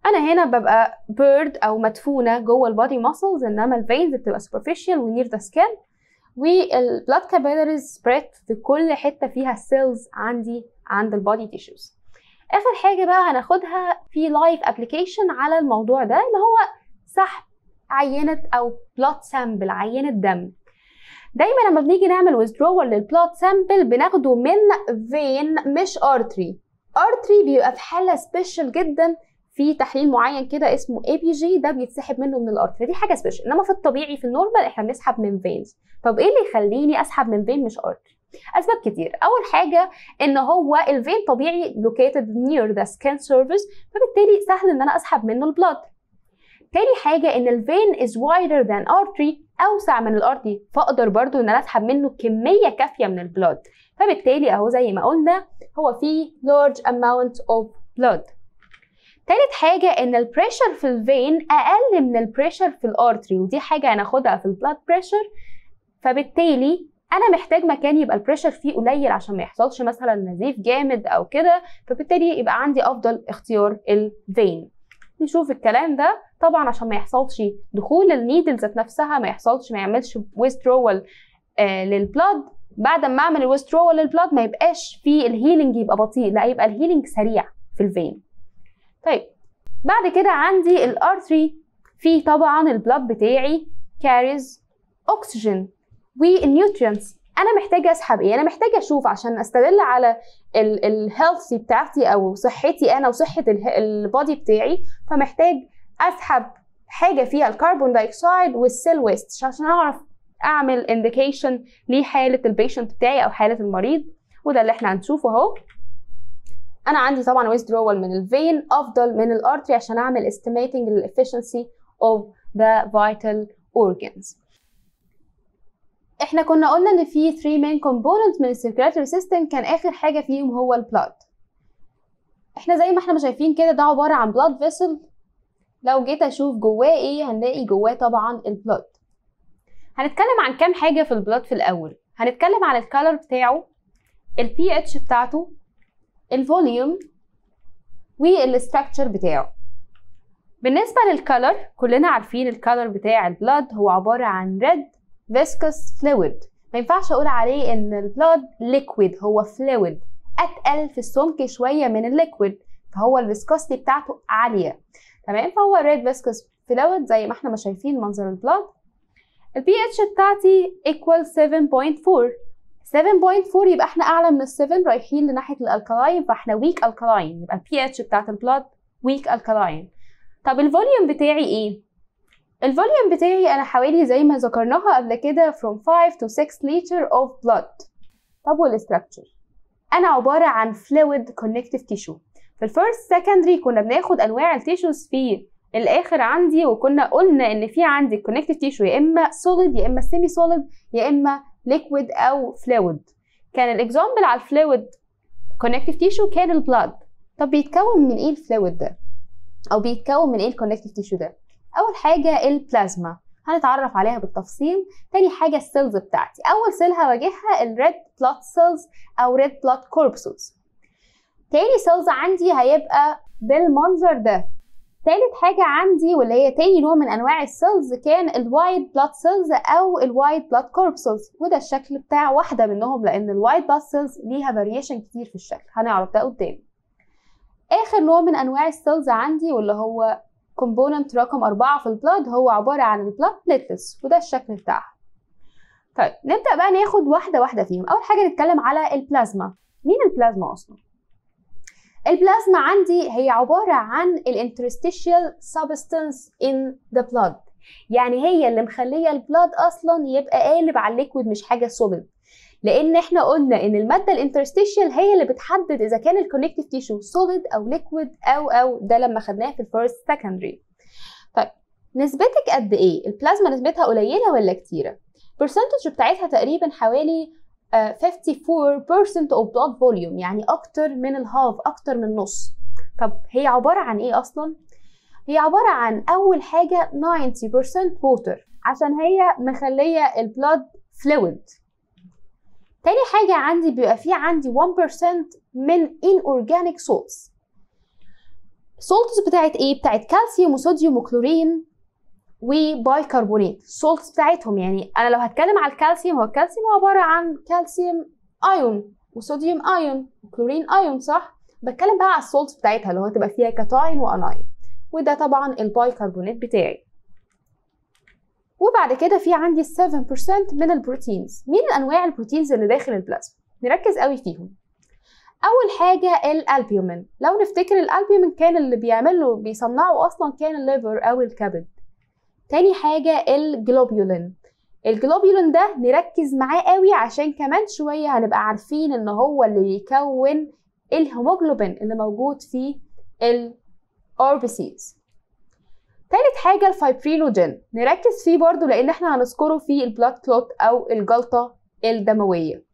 Speaker 1: انا هنا ببقى بيرد او مدفونه جوه البادي ماسلز انما الفينز بتبقى superficial ونير ذا سكين والبلاد كابيلاريز سبريد في كل حته فيها سيلز عندي عند البادي تيشوز اخر حاجه بقى هناخدها في لايف ابلكيشن على الموضوع ده اللي هو سحب عينه او بلاد سامبل عينه دم دايما لما بنيجي نعمل withdrawal للبلاد سامبل بناخده من فين مش ارتري ارتري بيبقى في حاله سبيشال جدا في تحليل معين كده اسمه اي بي جي ده بيتسحب منه من الارتري دي حاجه سبيشال انما في الطبيعي في النورمال احنا بنسحب من فينز طب ايه اللي يخليني اسحب من فين مش ارتري اسباب كتير اول حاجه ان هو الفين طبيعي located near the skin surface فبالتالي سهل ان انا اسحب منه البلاد تاني حاجة إن الفين is wider than artery أوسع من الارتري فأقدر برضو إن أنا أسحب منه كمية كافية من البلاد فبالتالي أهو زي ما قلنا هو فيه large amount of blood تالت حاجة إن البريشر في الفين أقل من البريشر في الارتري ودي حاجة هناخدها في البلاد بريشر فبالتالي انا محتاج مكان يبقى البريشر فيه قليل عشان ما يحصلش مثلا نزيف جامد او كده فبالتالي يبقى عندي افضل اختيار الفين نشوف الكلام ده طبعا عشان ما يحصلش دخول النيدل ذات نفسها ما يحصلش ما يعملش withdrawal آه للبلاد بعد ما اعمل withdrawal للبلاد ما يبقاش فيه الهيلينج يبقى بطيء لا يبقى الهيلينج سريع في الفين طيب بعد كده عندي الارتري فيه طبعا البلاد بتاعي carries oxygen والنيوترينتس انا محتاجه اسحب ايه انا محتاجه اشوف عشان استدل على الهيلثي بتاعتي او صحتي انا وصحه البادي بتاعي فمحتاج اسحب حاجه فيها الكربون دايوكسيد والسيل ويست عشان اعرف اعمل انديكيشن لحاله البيشنت بتاعي او حاله المريض وده اللي احنا هنشوفه اهو انا عندي طبعا withdrawal من الفين افضل من الارتري عشان اعمل estimating الافشنسي of the vital organs احنا كنا قلنا ان في 3 main components من السيركيلاتوري سيستم كان اخر حاجه فيهم هو البلاد احنا زي ما احنا شايفين كده ده عباره عن blood vessel لو جيت اشوف جواه ايه هنلاقي جواه طبعا البلاد هنتكلم عن كام حاجه في البلاد في الاول هنتكلم عن الكالر بتاعه البي اتش بتاعته الفوليوم والستراكشر بتاعه بالنسبه للكالر كلنا عارفين الكالر بتاع البلاد هو عباره عن ريد viscous fluid ما ينفعش اقول عليه ان البلاد liquid هو fluid اتقل في السمك شويه من الليكويد فهو الفيسكوستي بتاعته عاليه تمام فهو red viscous fluid زي ما احنا ما شايفين منظر البلاد البي اتش بتاعتي equal 7.4 7.4 يبقى احنا اعلى من ال 7 رايحين لناحيه الالكلاين فاحنا weak alkaline يبقى البي اتش بتاعت البلاد weak alkaline طب الفوليوم بتاعي ايه الفوليوم بتاعي انا حوالي زي ما ذكرناها قبل كده from 5 to 6 liter of blood طب والستراكشر انا عباره عن fluid connective tissue في الفيرست secondary كنا بناخد انواع التيشوز في الاخر عندي وكنا قلنا ان في عندي connective tissue يا اما solid يا اما semi solid يا اما liquid او fluid كان الاكزامبل على الفلويد connective tissue كان البلاد طب بيتكون من ايه الفلويد ده او بيتكون من ايه الكونكتيف تيشو ده اول حاجه البلازما هنتعرف عليها بالتفصيل تاني حاجه السيلز بتاعتي اول سيل هواجهها الريد بلاد سيلز او ريد بلاد كوربسلز تاني سيلز عندي هيبقى بالمنظر ده تالت حاجة عندي واللي هي تاني نوع من أنواع السيلز كان الوايت بلاد سيلز أو الوايت بلاد كوربسلز وده الشكل بتاع واحدة منهم لأن الوايت بلاد سيلز ليها فاريشن كتير في الشكل هنعرف ده قدام آخر نوع من أنواع السيلز عندي واللي هو كومبوننت رقم أربعة في البلاد هو عبارة عن البلاد بليتلس وده الشكل بتاعها طيب نبدأ بقى ناخد واحدة واحدة فيهم أول حاجة نتكلم على البلازما مين البلازما أصلا؟ البلازما عندي هي عبارة عن الانترستيشيال سبستانس in the blood يعني هي اللي مخلية البلاد أصلا يبقى قالب على الليكويد مش حاجة سوليد لان احنا قلنا ان الماده الانترستيشيال هي اللي بتحدد اذا كان الكونكتيف تيشو سوليد او ليكويد او او ده لما خدناه في الفيرست سكندري طيب نسبتك قد ايه البلازما نسبتها قليله ولا كتيره البرسنتج بتاعتها تقريبا حوالي 54% of blood volume يعني اكتر من الهاف اكتر من نص طب هي عباره عن ايه اصلا هي عباره عن اول حاجه 90% water عشان هي مخليه البلاد فلويد تاني حاجة عندي بيبقى فيه عندي 1% من inorganic salts سولتس بتاعت ايه بتاعت كالسيوم وصوديوم وكلورين وبايكربونات السولتس بتاعتهم يعني انا لو هتكلم على الكالسيوم هو الكالسيوم عباره عن كالسيوم ايون وصوديوم ايون وكلورين ايون صح بتكلم بقى على السولتس بتاعتها اللي هو تبقى فيها كاتاين واناين وده طبعا البايكربونات بتاعي وبعد كده في عندي 7% من البروتينز مين الانواع البروتينز اللي داخل البلازما نركز قوي فيهم اول حاجه الالبيومين لو نفتكر الالبيومين كان اللي بيعمله بيصنعه اصلا كان الليفر او الكبد تاني حاجه الجلوبيولين الجلوبيولين ده نركز معاه قوي عشان كمان شويه هنبقى عارفين ان هو اللي بيكون الهيموجلوبين اللي موجود في الاربسيز تالت حاجة الفايبرينوجين نركز فيه برضو لأن احنا هنذكره في البلاد كلوت أو الجلطة الدموية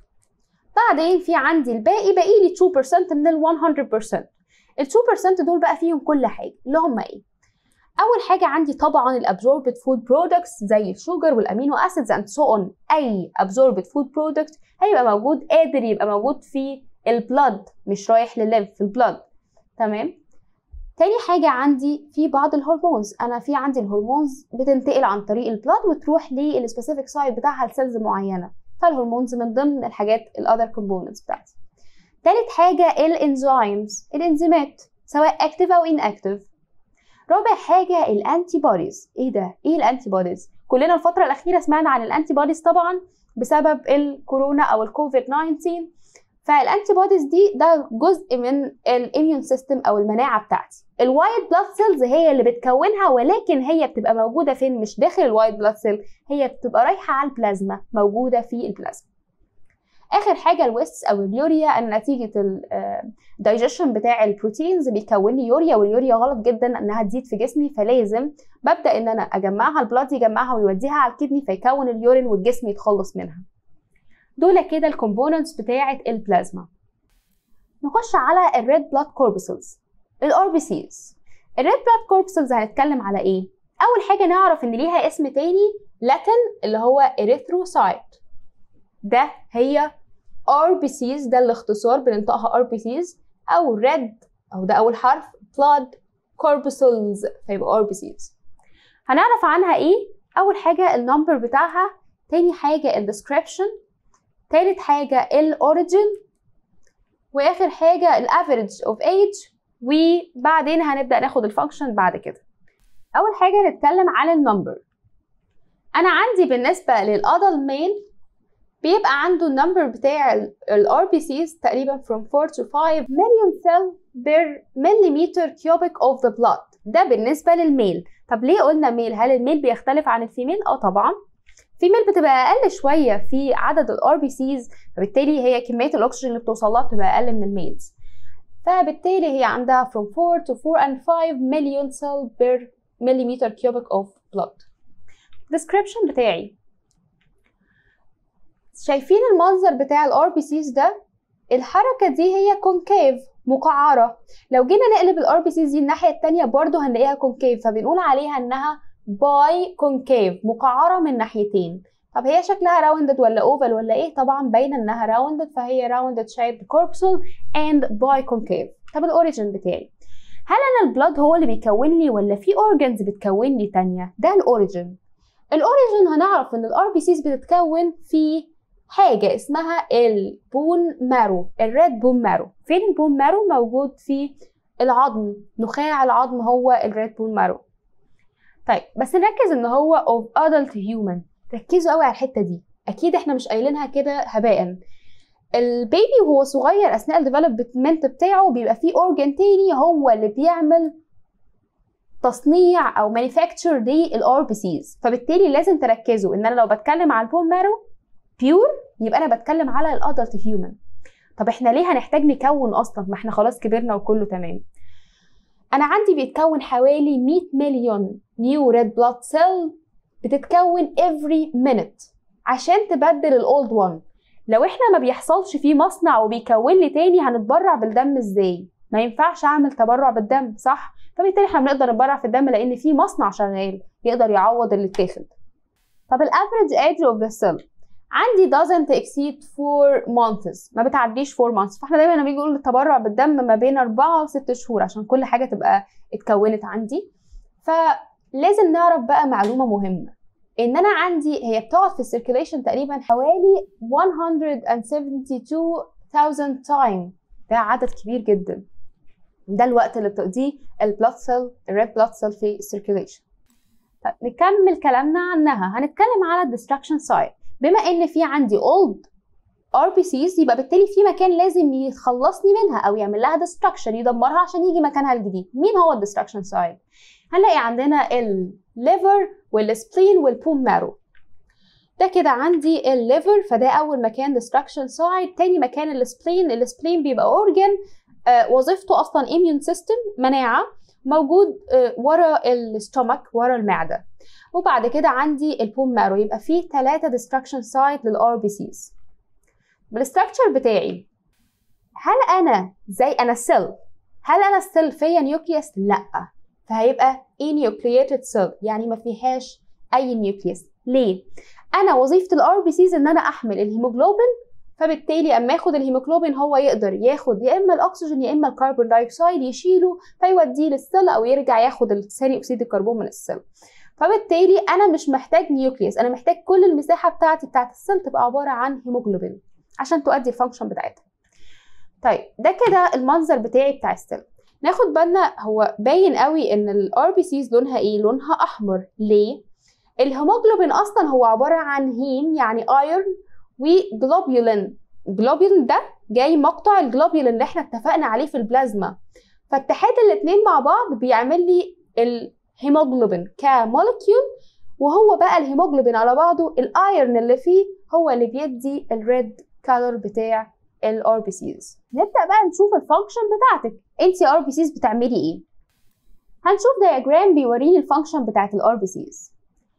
Speaker 1: بعدين في عندي الباقي باقي لي 2% من ال 100% ال 2% دول بقى فيهم كل حاجة اللي هم ايه؟ أول حاجة عندي طبعا الابزوربد فود برودكتس زي الشوجر والأمينو أسيدز أند سو أون أي absorbed فود برودكت هيبقى موجود قادر يبقى موجود في البلد مش رايح للليمف في البلد تمام؟ تاني حاجة عندي في بعض الهرمونز أنا في عندي الهرمونز بتنتقل عن طريق البلاد وتروح للسبيسيفيك سايت بتاعها لسيلز معينة فالهرمونز من ضمن الحاجات الاذر كومبوننتس بتاعتي تالت حاجة الانزيمز الانزيمات سواء اكتف او ان اكتف رابع حاجة الانتي بوديز ايه ده ايه الانتي بوديز كلنا الفترة الأخيرة سمعنا عن الانتي بوديز طبعا بسبب الكورونا أو الكوفيد 19 فالانتي بوديز دي ده جزء من الاميون سيستم او المناعه بتاعتي الوايت بلاد سيلز هي اللي بتكونها ولكن هي بتبقى موجوده فين مش داخل الوايت بلاد سيل هي بتبقى رايحه على البلازما موجوده في البلازما اخر حاجه الويست او اليوريا ان نتيجه الدايجيشن بتاع البروتينز بيكون لي يوريا واليوريا غلط جدا انها تزيد في جسمي فلازم ببدا ان انا اجمعها البلاد يجمعها ويوديها على الكدني فيكون اليورين والجسم يتخلص منها دول كده الكومبوننتس بتاعه البلازما نخش على الريد بلاد كوربسلز الار بي سيز الريد بلاد كوربسلز هنتكلم على ايه اول حاجه نعرف ان ليها اسم تاني لاتن اللي هو اريثروسايت ده هي ار بي سيز ده الاختصار بننطقها ار بي سيز او ريد او ده اول حرف بلاد كوربسلز فيبقى ار بي سيز هنعرف عنها ايه اول حاجه النمبر بتاعها تاني حاجه الديسكريبشن تالت حاجة الأوريجين وآخر حاجة الافريج اوف ايج وبعدين هنبدأ ناخد الفانكشن بعد كده أول حاجة نتكلم عن النمبر أنا عندي بالنسبة للأدل ميل بيبقى عنده النمبر بتاع ال RBCs تقريبا from 4 to 5 million cell per millimeter cubic of the blood ده بالنسبة للميل طب ليه قلنا ميل هل الميل بيختلف عن الفيميل اه طبعا فيميل بتبقى اقل شويه في عدد الار بي سيز فبالتالي هي كميه الاكسجين اللي بتوصل لها بتبقى اقل من الميلز فبالتالي هي عندها from 4 to 4 and 5 million cell per millimeter cubic of blood description بتاعي شايفين المنظر بتاع الار بي سيز ده الحركه دي هي كونكيف مقعره لو جينا نقلب الار بي سيز دي الناحيه التانية برضو هنلاقيها كونكيف فبنقول عليها انها باي كونكيف مقعرة من ناحيتين طب هي شكلها راوندد ولا اوفال ولا ايه طبعا باينه انها راوندد فهي راوندد شيب كوربسل اند باي كونكيف طب الاوريجن بتاعي هل انا البلاد هو اللي بيكون لي ولا في اورجنز بتكون لي تانية ده الاوريجن الاوريجن هنعرف ان الار بي سيز بتتكون في حاجة اسمها البون مارو الريد بون مارو فين البون مارو موجود في العظم نخاع العظم هو الريد بون مارو طيب بس نركز ان هو of adult human ركزوا قوي على الحته دي اكيد احنا مش قايلينها كده هباء البيبي وهو صغير اثناء الديفلوبمنت بتاعه بيبقى فيه اورجن تاني هو اللي بيعمل تصنيع او مانيفاكتشر للار بي سيز فبالتالي لازم تركزوا ان انا لو بتكلم على البون مارو بيور يبقى انا بتكلم على الادلت هيومن طب احنا ليه هنحتاج نكون اصلا ما احنا خلاص كبرنا وكله تمام انا عندي بيتكون حوالي 100 مليون نيو ريد بلاد سيل بتتكون every minute عشان تبدل الاولد وان لو احنا ما بيحصلش فيه مصنع وبيكون لي تاني هنتبرع بالدم ازاي ما ينفعش اعمل تبرع بالدم صح فبالتالي احنا بنقدر نتبرع في الدم لان في مصنع شغال يقدر يعوض اللي اتاخد طب الافريج ايج اوف ذا سيل عندي doesn't exceed 4 months ما بتعديش 4 months فاحنا دايما لما بيجي يقول التبرع بالدم ما بين 4 و 6 شهور عشان كل حاجه تبقى اتكونت عندي فلازم نعرف بقى معلومه مهمه ان انا عندي هي بتقعد في السيركيليشن تقريبا حوالي 172,000 تايم ده عدد كبير جدا ده الوقت اللي بتقضيه البلاد سيل الريد بلاد سيل في السيركيليشن طيب نكمل كلامنا عنها هنتكلم على الديستراكشن سايت بما ان في عندي اولد ار بي سيز يبقى بالتالي في مكان لازم يخلصني منها او يعمل لها ديستراكشن يدمرها عشان يجي مكانها الجديد مين هو الديستراكشن سايت هنلاقي عندنا الليفر والسبلين والبوم مارو ده كده عندي الليفر فده اول مكان ديستراكشن سايت تاني مكان السبلين السبلين بيبقى اورجن آه وظيفته اصلا immune سيستم مناعه موجود آه ورا الاستومك ورا المعده وبعد كده عندي البوم مارو يبقى فيه ثلاثة ديستراكشن سايت للار بي سيز بالستراكشر بتاعي هل انا زي انا السيل هل انا السيل فيا نيوكليوس لا فهيبقى enucleated cell يعني ما فيهاش اي نيوكليوس ليه انا وظيفه الار بي سيز ان انا احمل الهيموجلوبين فبالتالي اما ياخد الهيموجلوبين هو يقدر ياخد يا اما الاكسجين يا اما الكربون دايوكسيد يشيله فيوديه للسيل او يرجع ياخد ثاني اكسيد الكربون من السيل فبالتالي انا مش محتاج نيوكليوس انا محتاج كل المساحه بتاعتي بتاعت السيل تبقى عباره عن هيموجلوبين عشان تؤدي الفانكشن بتاعتها طيب ده كده المنظر بتاعي بتاع السيل ناخد بالنا هو باين قوي ان الار بي سيز لونها ايه لونها احمر ليه الهيموجلوبين اصلا هو عباره عن هيم يعني ايرون وجلوبيولين جلوبيولين ده جاي مقطع الجلوبيولين اللي احنا اتفقنا عليه في البلازما فاتحاد الاثنين مع بعض بيعمل لي الهيموجلوبين كمولكيول وهو بقى الهيموجلوبين على بعضه الايرون اللي فيه هو اللي بيدي الريد كالر بتاع الار بي سيز نبدا بقى نشوف الفانكشن بتاعتك انت ار بي سيز بتعملي ايه هنشوف دياجرام بيوريني الفانكشن بتاعت الار بي سيز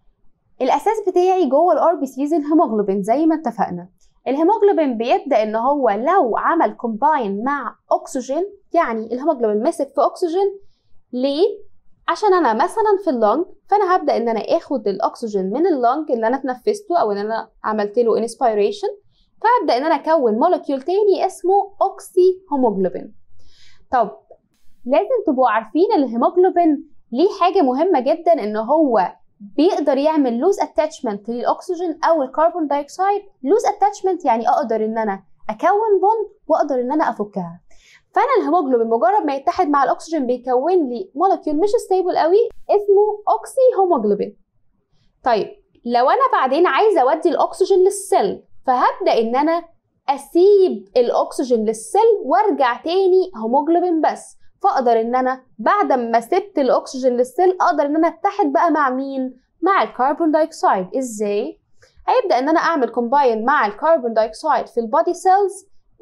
Speaker 1: الاساس بتاعي جوه الار بي سيز الهيموجلوبين زي ما اتفقنا الهيموجلوبين بيبدا ان هو لو عمل كومباين مع اكسجين يعني الهيموجلوبين مسك في اكسجين ليه عشان انا مثلا في اللنج فانا هبدا ان انا اخد الاكسجين من اللنج اللي انا اتنفسته او ان انا عملت له انسبيريشن فابدا ان انا اكون مولكيول تاني اسمه اوكسي هيموجلوبين طب لازم تبقوا عارفين الهيموجلوبين ليه حاجه مهمه جدا ان هو بيقدر يعمل لوز اتاتشمنت للاكسجين او الكربون دايوكسيد لوز اتاتشمنت يعني اقدر ان انا اكون بوند واقدر ان انا افكها فانا الهيموجلوبين مجرد ما يتحد مع الاكسجين بيكون لي مولكيول مش ستيبل قوي اسمه اوكسي هيموجلوبين طيب لو انا بعدين عايزه اودي الاكسجين للسيل فهبدا ان انا اسيب الاكسجين للسيل وارجع تاني هيموجلوبين بس فاقدر ان انا بعد ما سبت الاكسجين للسيل اقدر ان انا اتحد بقى مع مين مع الكربون دايوكسيد ازاي هيبدا ان انا اعمل كومباين مع الكربون دايوكسيد في البودي سيلز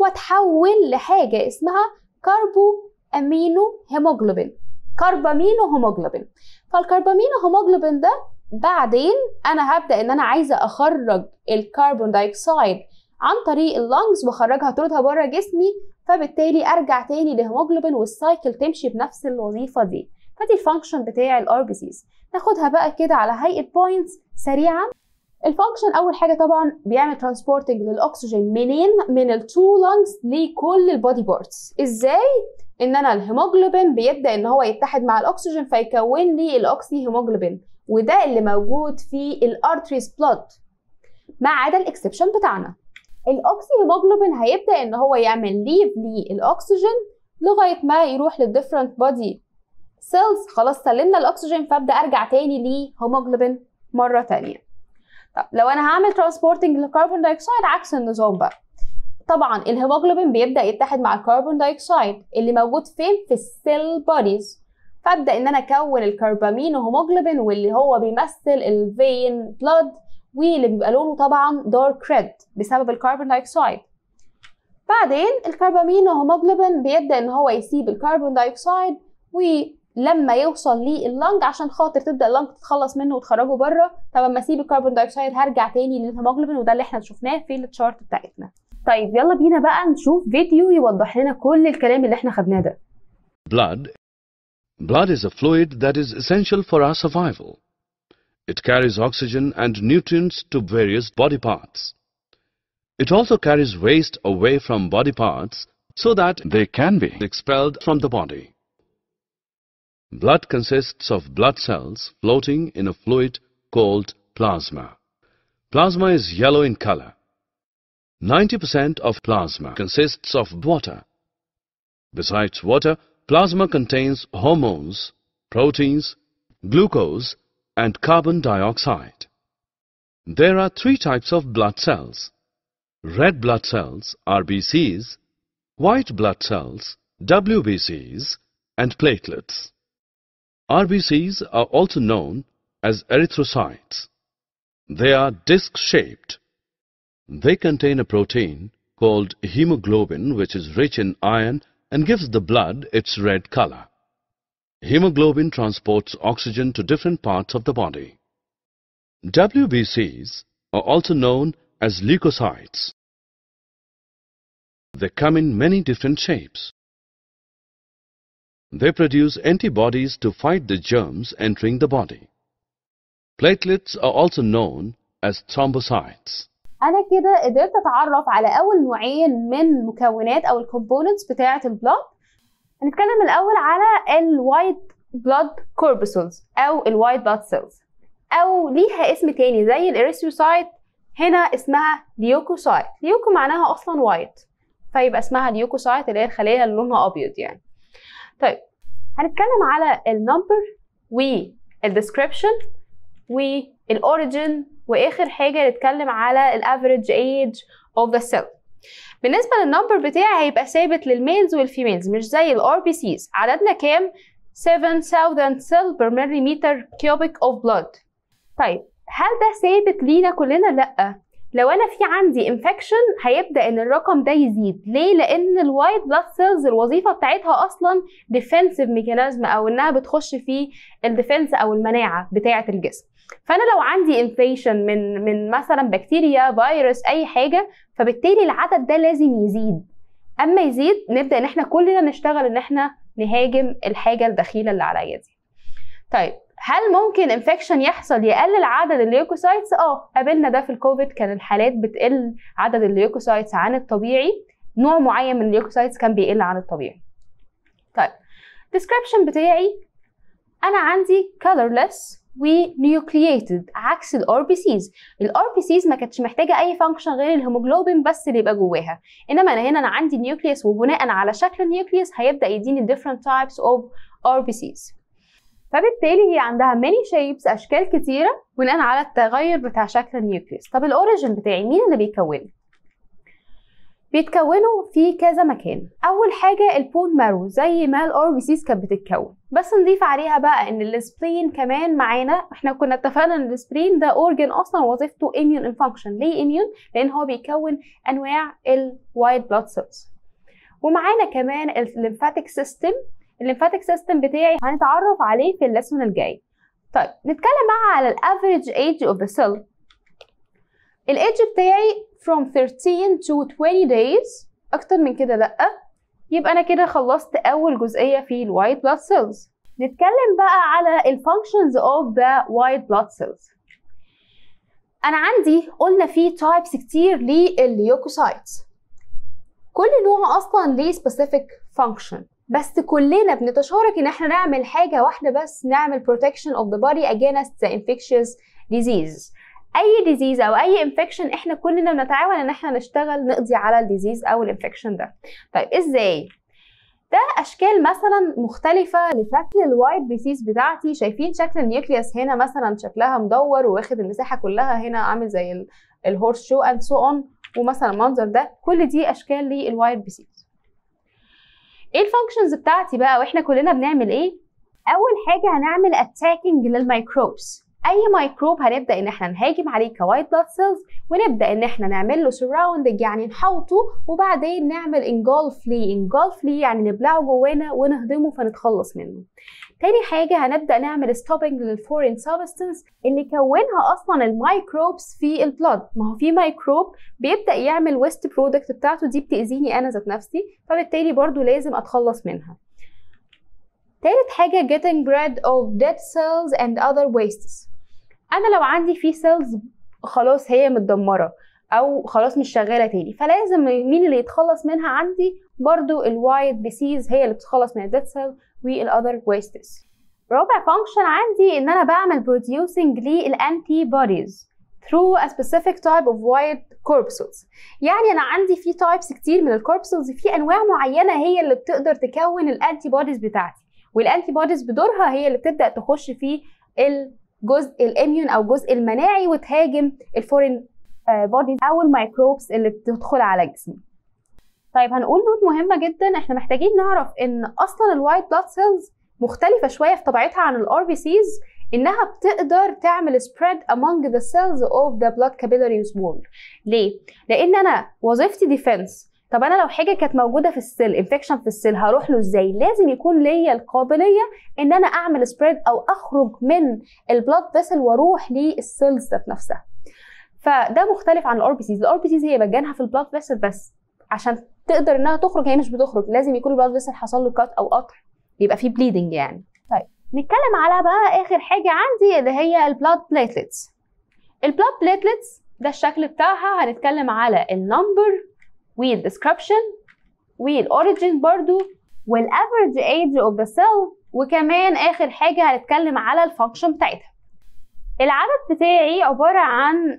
Speaker 1: واتحول لحاجه اسمها كاربو امينو هيموجلوبين كربامينو هيموجلوبين فالكربامينو هيموجلوبين ده بعدين انا هبدا ان انا عايزه اخرج الكربون دايوكسيد عن طريق اللنجز واخرجها طردها بره جسمي فبالتالي ارجع تاني لهيموجلوبين والسايكل تمشي بنفس الوظيفه دي فدي الفانكشن بتاع الار بي سيز ناخدها بقى كده على هيئه بوينتس سريعا الفانكشن اول حاجه طبعا بيعمل ترانسبورتنج للاكسجين منين من التو لانجز لكل البودي بارتس ازاي ان انا الهيموجلوبين بيبدا ان هو يتحد مع الاكسجين فيكون لي الاكسي هيموجلوبين وده اللي موجود في الارتريز بلود ما عدا الاكسبشن بتاعنا الاوكسي هيموجلوبين هيبدا ان هو يعمل ليف للاكسجين لغايه ما يروح للديفرنت بودي سيلز خلاص سلمنا الاكسجين فابدا ارجع تاني لهيموجلوبين مره تانية طب لو انا هعمل ترانسبورتنج للكربون دايوكسيد عكس النظام بقى طبعا الهيموجلوبين بيبدا يتحد مع الكربون دايوكسيد اللي موجود فين في السيل بوديز فابدا ان انا اكون الكربامين هيموجلوبين واللي هو بيمثل الفين بلود واللي بيبقى لونه طبعا دارك ريد بسبب الكربون دايوكسيد بعدين الكربامين هيموجلوبين بيبدا ان هو يسيب الكربون دايوكسيد ولما يوصل لللنج عشان خاطر تبدا اللنج تتخلص منه وتخرجه بره طب اما اسيب الكربون دايوكسيد هرجع تاني للهيموجلوبين وده اللي احنا شفناه في التشارت بتاعتنا طيب يلا بينا بقى نشوف فيديو يوضح لنا كل الكلام اللي احنا خدناه ده
Speaker 2: Blood. Blood is a fluid that is essential for our survival. It carries oxygen and nutrients to various body parts. It also carries waste away from body parts so that they can be expelled from the body. Blood consists of blood cells floating in a fluid called plasma. Plasma is yellow in color. 90% of plasma consists of water. Besides water, plasma contains hormones, proteins, glucose and carbon dioxide. There are three types of blood cells. Red blood cells, RBCs, white blood cells, WBCs, and platelets. RBCs are also known as erythrocytes. They are disc-shaped. They contain a protein called hemoglobin which is rich in iron and gives the blood its red color. Hemoglobin transports oxygen to different parts of the body. WBCs are also known as leukocytes. They come in many different shapes. They produce antibodies to fight the germs entering the body. Platelets are also known as thrombocytes.
Speaker 1: انا كده قدرت اتعرف على اول نوعين من مكونات او الكومبوننتس بتاعه البلاد هنتكلم الاول على الوايت بلاد كوربسولز او الوايت بلاد سيلز او ليها اسم تاني زي الاريثروسايت هنا اسمها ليوكوسايت ليوكو معناها اصلا وايت فيبقى اسمها ليوكوسايت اللي هي الخليه اللي لونها ابيض يعني طيب هنتكلم على النمبر والديسكريبشن والاوريجن واخر حاجه نتكلم على الافريج ايج اوف ذا سيل بالنسبه للنمبر بتاعي هيبقى ثابت للميلز والفيميلز مش زي الار بي سيز عددنا كام 7000 سيل بير مليمتر كيوبيك اوف بلود طيب هل ده ثابت لينا كلنا لا لو انا في عندي انفكشن هيبدا ان الرقم ده يزيد ليه لان الوايت بلاد سيلز الوظيفه بتاعتها اصلا ديفنسيف ميكانيزم او انها بتخش في الديفنس او المناعه بتاعه الجسم فانا لو عندي انفيشن من من مثلا بكتيريا فيروس اي حاجه فبالتالي العدد ده لازم يزيد اما يزيد نبدا ان احنا كلنا نشتغل ان احنا نهاجم الحاجه الدخيله اللي عليا دي طيب هل ممكن انفكشن يحصل يقلل عدد الليوكوسايتس اه قابلنا ده في الكوفيد كان الحالات بتقل عدد الليوكوسايتس عن الطبيعي نوع معين من الليوكوسايتس كان بيقل عن الطبيعي طيب الديسكريبشن بتاعي انا عندي colorless ونيوكلييتد عكس الار بي سيز الار بي سيز ما كانتش محتاجه اي فانكشن غير الهيموجلوبين بس اللي يبقى جواها انما انا هنا انا عندي نيوكليوس وبناء على شكل النيوكليوس هيبدا يديني different types of RBCs فبالتالي هي عندها many shapes اشكال كتيره بناء على التغير بتاع شكل النيوكليوس طب الاوريجن بتاعي مين اللي بيكونه بيتكونوا في كذا مكان اول حاجه البون مارو زي ما الار بي سيز كانت بتتكون بس نضيف عليها بقى ان السبلين كمان معانا احنا كنا اتفقنا ان السبلين ده اورجن اصلا وظيفته اميون فانكشن ليه اميون لان هو بيكون انواع الوايت بلاد سيلز ومعانا كمان الليمفاتيك سيستم الليمفاتيك سيستم بتاعي هنتعرف عليه في الليسون الجاي طيب نتكلم بقى على الافريج ايج اوف ذا سيل الايدج بتاعي from 13 to 20 days اكتر من كده لا يبقى انا كده خلصت اول جزئيه في الوايت بلاد سيلز نتكلم بقى على الفانكشنز اوف ذا وايت بلاد سيلز انا عندي قلنا في تايبس كتير للليوكوسايتس كل نوع اصلا ليه سبيسيفيك فانكشن بس كلنا بنتشارك ان احنا نعمل حاجه واحده بس نعمل protection of the body against the infectious disease اي ديزيز او اي انفكشن احنا كلنا بنتعاون ان احنا نشتغل نقضي على الديزيز او الانفكشن ده طيب ازاي ده اشكال مثلا مختلفه لشكل الوايت بيسيس بتاعتي شايفين شكل النيوكليوس هنا مثلا شكلها مدور واخد المساحه كلها هنا عامل زي الهورس شو اند سو اون ومثلا المنظر ده كل دي اشكال للوايت بيسيس ايه الفانكشنز بتاعتي بقى واحنا كلنا بنعمل ايه اول حاجه هنعمل اتاكينج للميكروبس اي ميكروب هنبدا ان احنا نهاجم عليه كوايت بلاد سيلز ونبدا ان احنا نعمل له سراوندنج يعني نحوطه وبعدين نعمل انجولف ليه انجولف ليه يعني نبلعه جوانا ونهضمه فنتخلص منه تاني حاجة هنبدأ نعمل ستوبنج للفورين سبستنس اللي كونها أصلا الميكروبس في البلاد ما هو في ميكروب بيبدأ يعمل ويست برودكت بتاعته دي بتأذيني أنا ذات نفسي فبالتالي برضو لازم أتخلص منها تالت حاجة getting rid of dead cells and other wastes أنا لو عندي في cells خلاص هي متدمرة او خلاص مش شغاله تاني فلازم مين اللي يتخلص منها عندي برضو الوايت بيسيز هي اللي بتتخلص من الديد سيل والاذر ويستس رابع فانكشن عندي ان انا بعمل producing للانتي بوديز through a specific type of white corpuscles يعني انا عندي في تايبس كتير من الكوربسلز في انواع معينه هي اللي بتقدر تكون الانتي بوديز بتاعتي والانتي بوديز بدورها هي اللي بتبدا تخش في الجزء الاميون او الجزء المناعي وتهاجم الفورين بوديز او الميكروبس اللي بتدخل على جسمي طيب هنقول نوت مهمه جدا احنا محتاجين نعرف ان اصلا الوايت بلاد سيلز مختلفه شويه في طبيعتها عن الار بي سيز انها بتقدر تعمل spread among the cells of the blood capillaries wall ليه لان انا وظيفتي ديفنس طب انا لو حاجه كانت موجوده في السيل انفكشن في السيل هروح له ازاي لازم يكون ليا القابليه ان انا اعمل سبريد او اخرج من البلاد فيسل واروح للسيلز ذات نفسها فده مختلف عن الار بي سيز الار بي سيز هي مجانها في البلاد فيسل بس عشان تقدر انها تخرج هي مش بتخرج لازم يكون البلاد فيسل حصل له كات او قطع يبقى في بليدنج يعني طيب نتكلم على بقى اخر حاجه عندي اللي هي البلاد بليتلتس البلاد بليتلتس ده الشكل بتاعها هنتكلم على النمبر والديسكربشن والاوريجين برضو والافريج ايج اوف ذا سيل وكمان اخر حاجه هنتكلم على الفانكشن بتاعتها العدد بتاعي عباره عن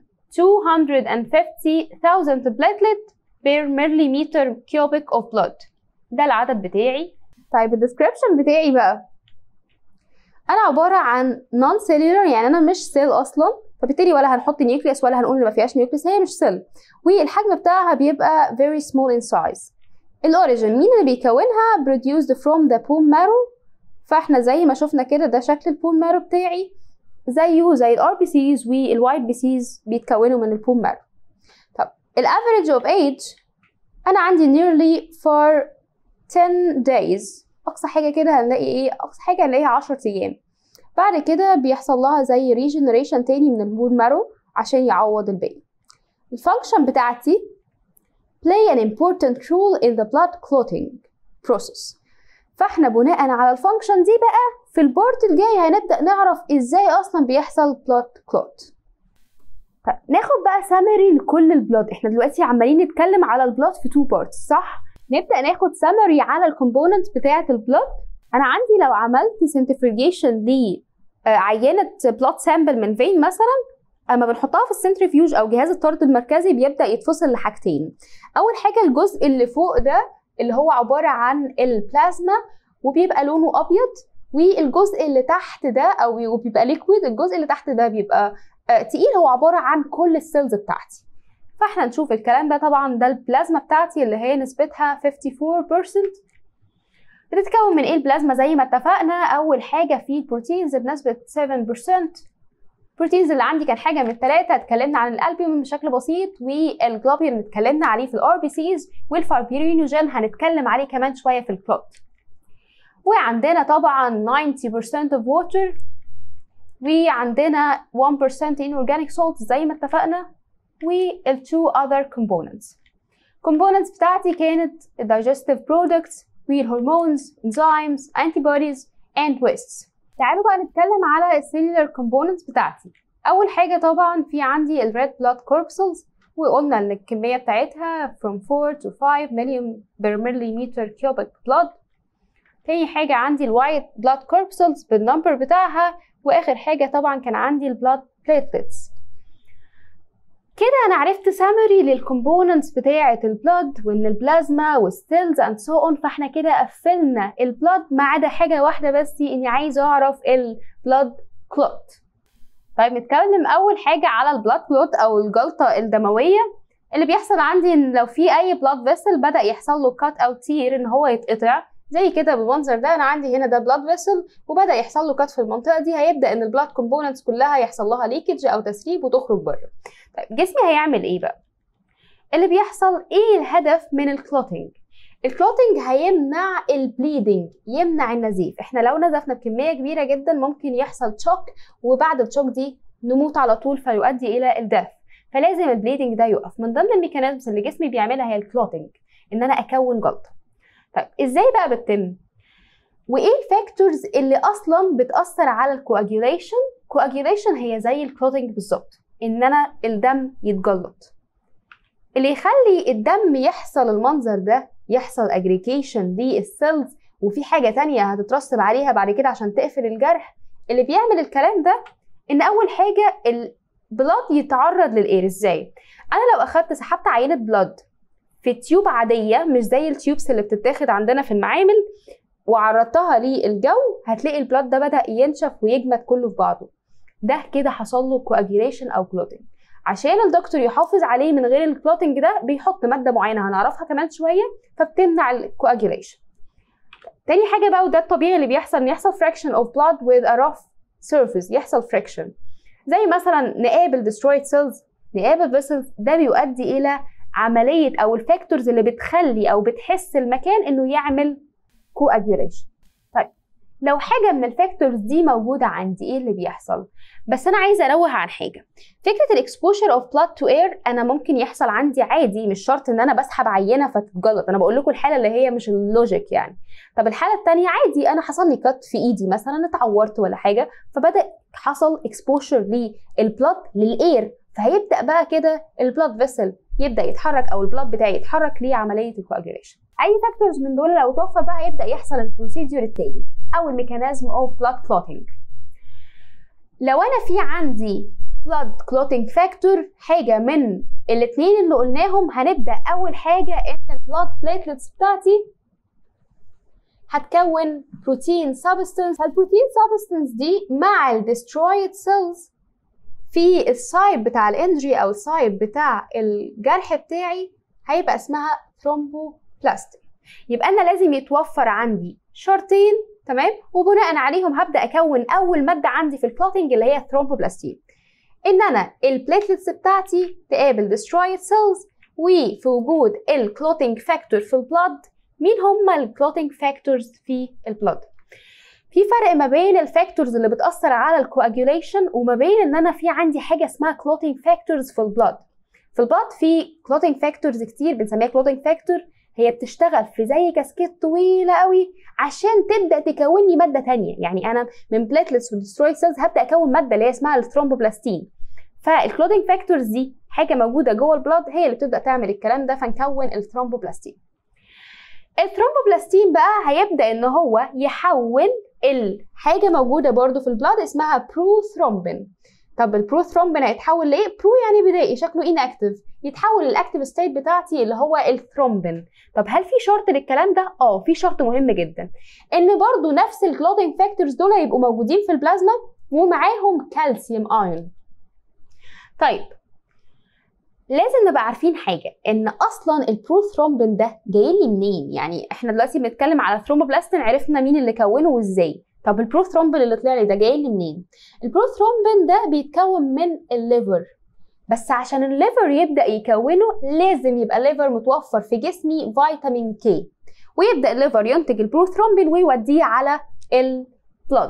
Speaker 1: 250,000 platelet per millimeter cubic of blood ده العدد بتاعي طيب الديسكربشن بتاعي بقى انا عباره عن نون سيلولر يعني انا مش سيل اصلا فبالتالي ولا هنحط نيوكليوس ولا هنقول ان ما فيهاش نيوكليوس هي مش سيل والحجم بتاعها بيبقى very small in size الاوريجين مين اللي بيكونها produced from the bone marrow فاحنا زي ما شفنا كده ده شكل البون مارو بتاعي زيه زي الار بي سيز والوايت بي سيز بيتكونوا من البون مارو طب الافريج اوف ايج انا عندي nearly for 10 days اقصى حاجه كده هنلاقي ايه اقصى حاجه هنلاقيها 10 ايام بعد كده بيحصل لها زي ريجنريشن تاني من البون مارو عشان يعوض الباقي الفانكشن بتاعتي play an important role in the blood clotting process فاحنا بناء على الفانكشن دي بقى في البارت الجاي هنبدا نعرف ازاي اصلا بيحصل blood clot طيب ناخد بقى سامري لكل البلاد احنا دلوقتي عمالين نتكلم على البلاد في تو بارتس صح نبدا ناخد سامري على الكومبوننت بتاعه البلاد انا عندي لو عملت سنترفيوجيشن لعينه بلاد سامبل من فين مثلا اما بنحطها في السنترفيوج او جهاز الطرد المركزي بيبدا يتفصل لحاجتين اول حاجه الجزء اللي فوق ده اللي هو عباره عن البلازما وبيبقى لونه ابيض والجزء اللي تحت ده او بيبقى ليكويد الجزء اللي تحت ده بيبقى تقيل هو عباره عن كل السيلز بتاعتي فاحنا نشوف الكلام ده طبعا ده البلازما بتاعتي اللي هي نسبتها 54% بتتكون من ايه البلازما زي ما اتفقنا اول حاجه في البروتينز بنسبه 7% البروتينز اللي عندي كان حاجه من الثلاثه اتكلمنا عن الالبيوم بشكل بسيط والجلوبين اتكلمنا عليه في الار بي سيز والفاربيرينوجين هنتكلم عليه كمان شويه في البلوت وعندنا طبعا 90% of water وعندنا 1% inorganic salts زي ما اتفقنا وال two other components components بتاعتي كانت digestive products والهرمونز enzymes antibodies and wastes تعالوا بقى نتكلم على السيلولار كومبوننتس بتاعتي اول حاجه طبعا في عندي الريد بلاد كوربسلز وقلنا ان الكميه بتاعتها from 4 to 5 مليون per millimeter cubic blood تاني حاجه عندي الوايت بلاد كوربسلز بالنمبر بتاعها واخر حاجه طبعا كان عندي البلاد بليتلتس كده انا عرفت سامري للكومبوننتس بتاعه البلاد وان البلازما والسيلز اند سو اون فاحنا كده قفلنا البلاد ما عدا حاجه واحده بس اني عايزه اعرف البلاد كلوت طيب نتكلم اول حاجه على البلاد كلوت او الجلطه الدمويه اللي بيحصل عندي ان لو في اي بلاد فيسل بدا يحصل له كات او تير ان هو يتقطع زي كده بالمنظر ده انا عندي هنا ده بلاد فيسل وبدا يحصل له كات في المنطقه دي هيبدا ان البلاد كومبوننتس كلها يحصل لها ليكج او تسريب وتخرج بره طيب جسمي هيعمل ايه بقى اللي بيحصل ايه الهدف من الكلوتينج الكلوتينج هيمنع البليدنج يمنع النزيف احنا لو نزفنا بكميه كبيره جدا ممكن يحصل تشوك وبعد التشوك دي نموت على طول فيؤدي الى الدث فلازم البليدنج ده يقف من ضمن الميكانيزمز اللي جسمي بيعملها هي الكلوتينج ان انا اكون جلطه طيب ازاي بقى بتتم وايه الفاكتورز اللي اصلا بتاثر على الكواجيوليشن كواجيوليشن هي زي الكلوتينج بالظبط ان انا الدم يتجلط اللي يخلي الدم يحصل المنظر ده يحصل اجريجيشن للسيلز وفي حاجه تانية هتترسب عليها بعد كده عشان تقفل الجرح اللي بيعمل الكلام ده ان اول حاجه البلاد يتعرض للاير ازاي انا لو اخدت سحبت عينه بلاد في تيوب عاديه مش زي التيوبس اللي بتتاخد عندنا في المعامل وعرضتها للجو هتلاقي البلاد ده بدا ينشف ويجمد كله في بعضه ده كده حصل له كواجيليشن او كلوتنج عشان الدكتور يحافظ عليه من غير الكلوتنج ده بيحط ماده معينه هنعرفها كمان شويه فبتمنع الكواجيليشن تاني حاجه بقى وده الطبيعي اللي بيحصل ان يحصل friction of blood with a rough surface يحصل friction زي مثلا نقابل destroyed cells نقابل vessels ده بيؤدي الى عمليه او الفاكتورز اللي بتخلي او بتحس المكان انه يعمل coagulation طيب لو حاجه من الفاكتورز دي موجوده عندي ايه اللي بيحصل بس انا عايزه انوه عن حاجه فكره الاكسبوجر اوف بلاد تو اير انا ممكن يحصل عندي عادي مش شرط ان انا بسحب عينه فتتجلط انا بقول لكم الحاله اللي هي مش اللوجيك يعني طب الحاله الثانيه عادي انا حصل لي كات في ايدي مثلا اتعورت ولا حاجه فبدا حصل اكسبوجر للبلاد للاير فهيبدا بقى كده البلاد فيسل يبدا يتحرك او البلاد بتاعي يتحرك لعمليه الكواجيليشن اي فاكتورز من دول لو توفر بقى هيبدا يحصل البروسيدور التاني او الميكانيزم اوف بلاد كلوتنج لو انا في عندي blood clotting factor حاجه من الاثنين اللي قلناهم هنبدا اول حاجه ان البلاد platelets بتاعتي هتكون بروتين سبستنس البروتين سبستنس دي مع الديسترويد سيلز في السايب بتاع الانجري او السايب بتاع الجرح بتاعي هيبقى اسمها ثرومبوبلاستين يبقى انا لازم يتوفر عندي شرطين تمام وبناء عليهم هبدا اكون اول ماده عندي في الكلوتنج اللي هي الثرومبوبلاستين ان انا البليتلتس بتاعتي تقابل destroyed cells وفي وجود الكلوتنج فاكتور في البلد مين هما الكلوتنج فاكتورز في البلد في فرق ما بين الفاكتورز اللي بتاثر على الكواجوليشن وما بين ان انا في عندي حاجه اسمها كلوتنج فاكتورز في البلد في البلد في كلوتنج فاكتورز كتير بنسميها كلوتنج فاكتور هي بتشتغل في زي كاسكيت طويله قوي عشان تبدا تكون لي ماده تانية يعني انا من بليتلتس ودستروي سيلز هبدا اكون ماده اللي هي اسمها الثرومبوبلاستين فالكلوتنج فاكتورز دي حاجه موجوده جوه البلاد هي اللي بتبدا تعمل الكلام ده فنكون الثرومبوبلاستين الثرومبوبلاستين بقى هيبدا ان هو يحول الحاجه موجوده برضو في البلاد اسمها بروثرومبين طب البروثرومبين هيتحول لايه برو يعني بدائي شكله inactive يتحول للاكتيف ستيت بتاعتي اللي هو الثرومبين طب هل في شرط للكلام ده اه في شرط مهم جدا ان برضو نفس الكلوتنج فاكتورز دول يبقوا موجودين في البلازما ومعاهم كالسيوم ايون طيب لازم نبقى عارفين حاجه ان اصلا البروثرومبين ده جاي لي منين يعني احنا دلوقتي بنتكلم على ثرومبوبلاستين عرفنا مين اللي كونه وازاي طب البروثرومبين اللي طلع لي ده جاي لي منين البروثرومبين ده بيتكون من الليفر بس عشان الليفر يبدا يكونه لازم يبقى الليفر متوفر في جسمي فيتامين كي ويبدا الليفر ينتج البروثرومبين ويوديه على البلد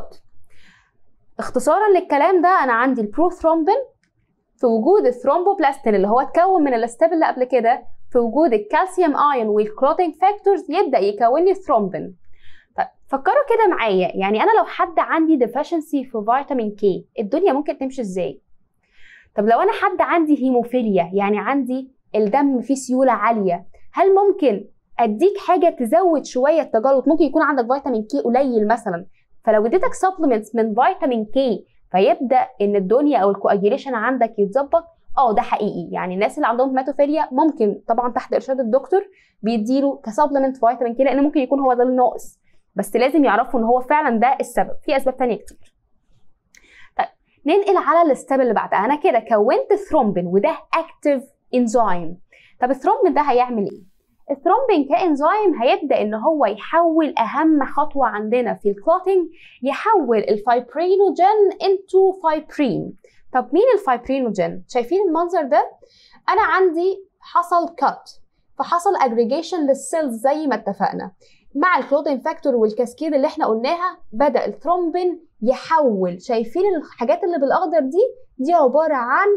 Speaker 1: اختصارا للكلام ده انا عندي البروثرومبين في وجود الثرومبوبلاستين اللي هو اتكون من الاستاب اللي قبل كده في وجود الكالسيوم ايون والكلوتينج فاكتورز يبدا يكون لي ثرومبين طيب فكروا كده معايا يعني انا لو حد عندي ديفشنسي في فيتامين كي الدنيا ممكن تمشي ازاي طب لو انا حد عندي هيموفيليا يعني عندي الدم فيه سيوله عاليه هل ممكن اديك حاجه تزود شويه التجلط ممكن يكون عندك فيتامين كي قليل مثلا فلو اديتك سبلمنتس من فيتامين كي فيبدا ان الدنيا او الكواجيليشن عندك يتظبط اه ده حقيقي يعني الناس اللي عندهم هيماتوفيليا ممكن طبعا تحت ارشاد الدكتور بيديله كسبلمنت فيتامين كي لان ممكن يكون هو ده الناقص بس لازم يعرفوا ان هو فعلا ده السبب في اسباب تانية كتير طيب ننقل على الستيب اللي بعدها انا كده كونت ثرومبين وده اكتيف انزيم طب الثرومبين ده هيعمل ايه الثرومبين كانزيم هيبدا ان هو يحول اهم خطوه عندنا في الكلوتنج يحول الفايبرينوجين انتو فايبرين طب مين الفايبرينوجين شايفين المنظر ده انا عندي حصل كات فحصل اجريجيشن للسيلز زي ما اتفقنا مع الكلوتين فاكتور والكاسكيد اللي احنا قلناها بدا الثرومبين يحول شايفين الحاجات اللي بالاخضر دي دي عباره عن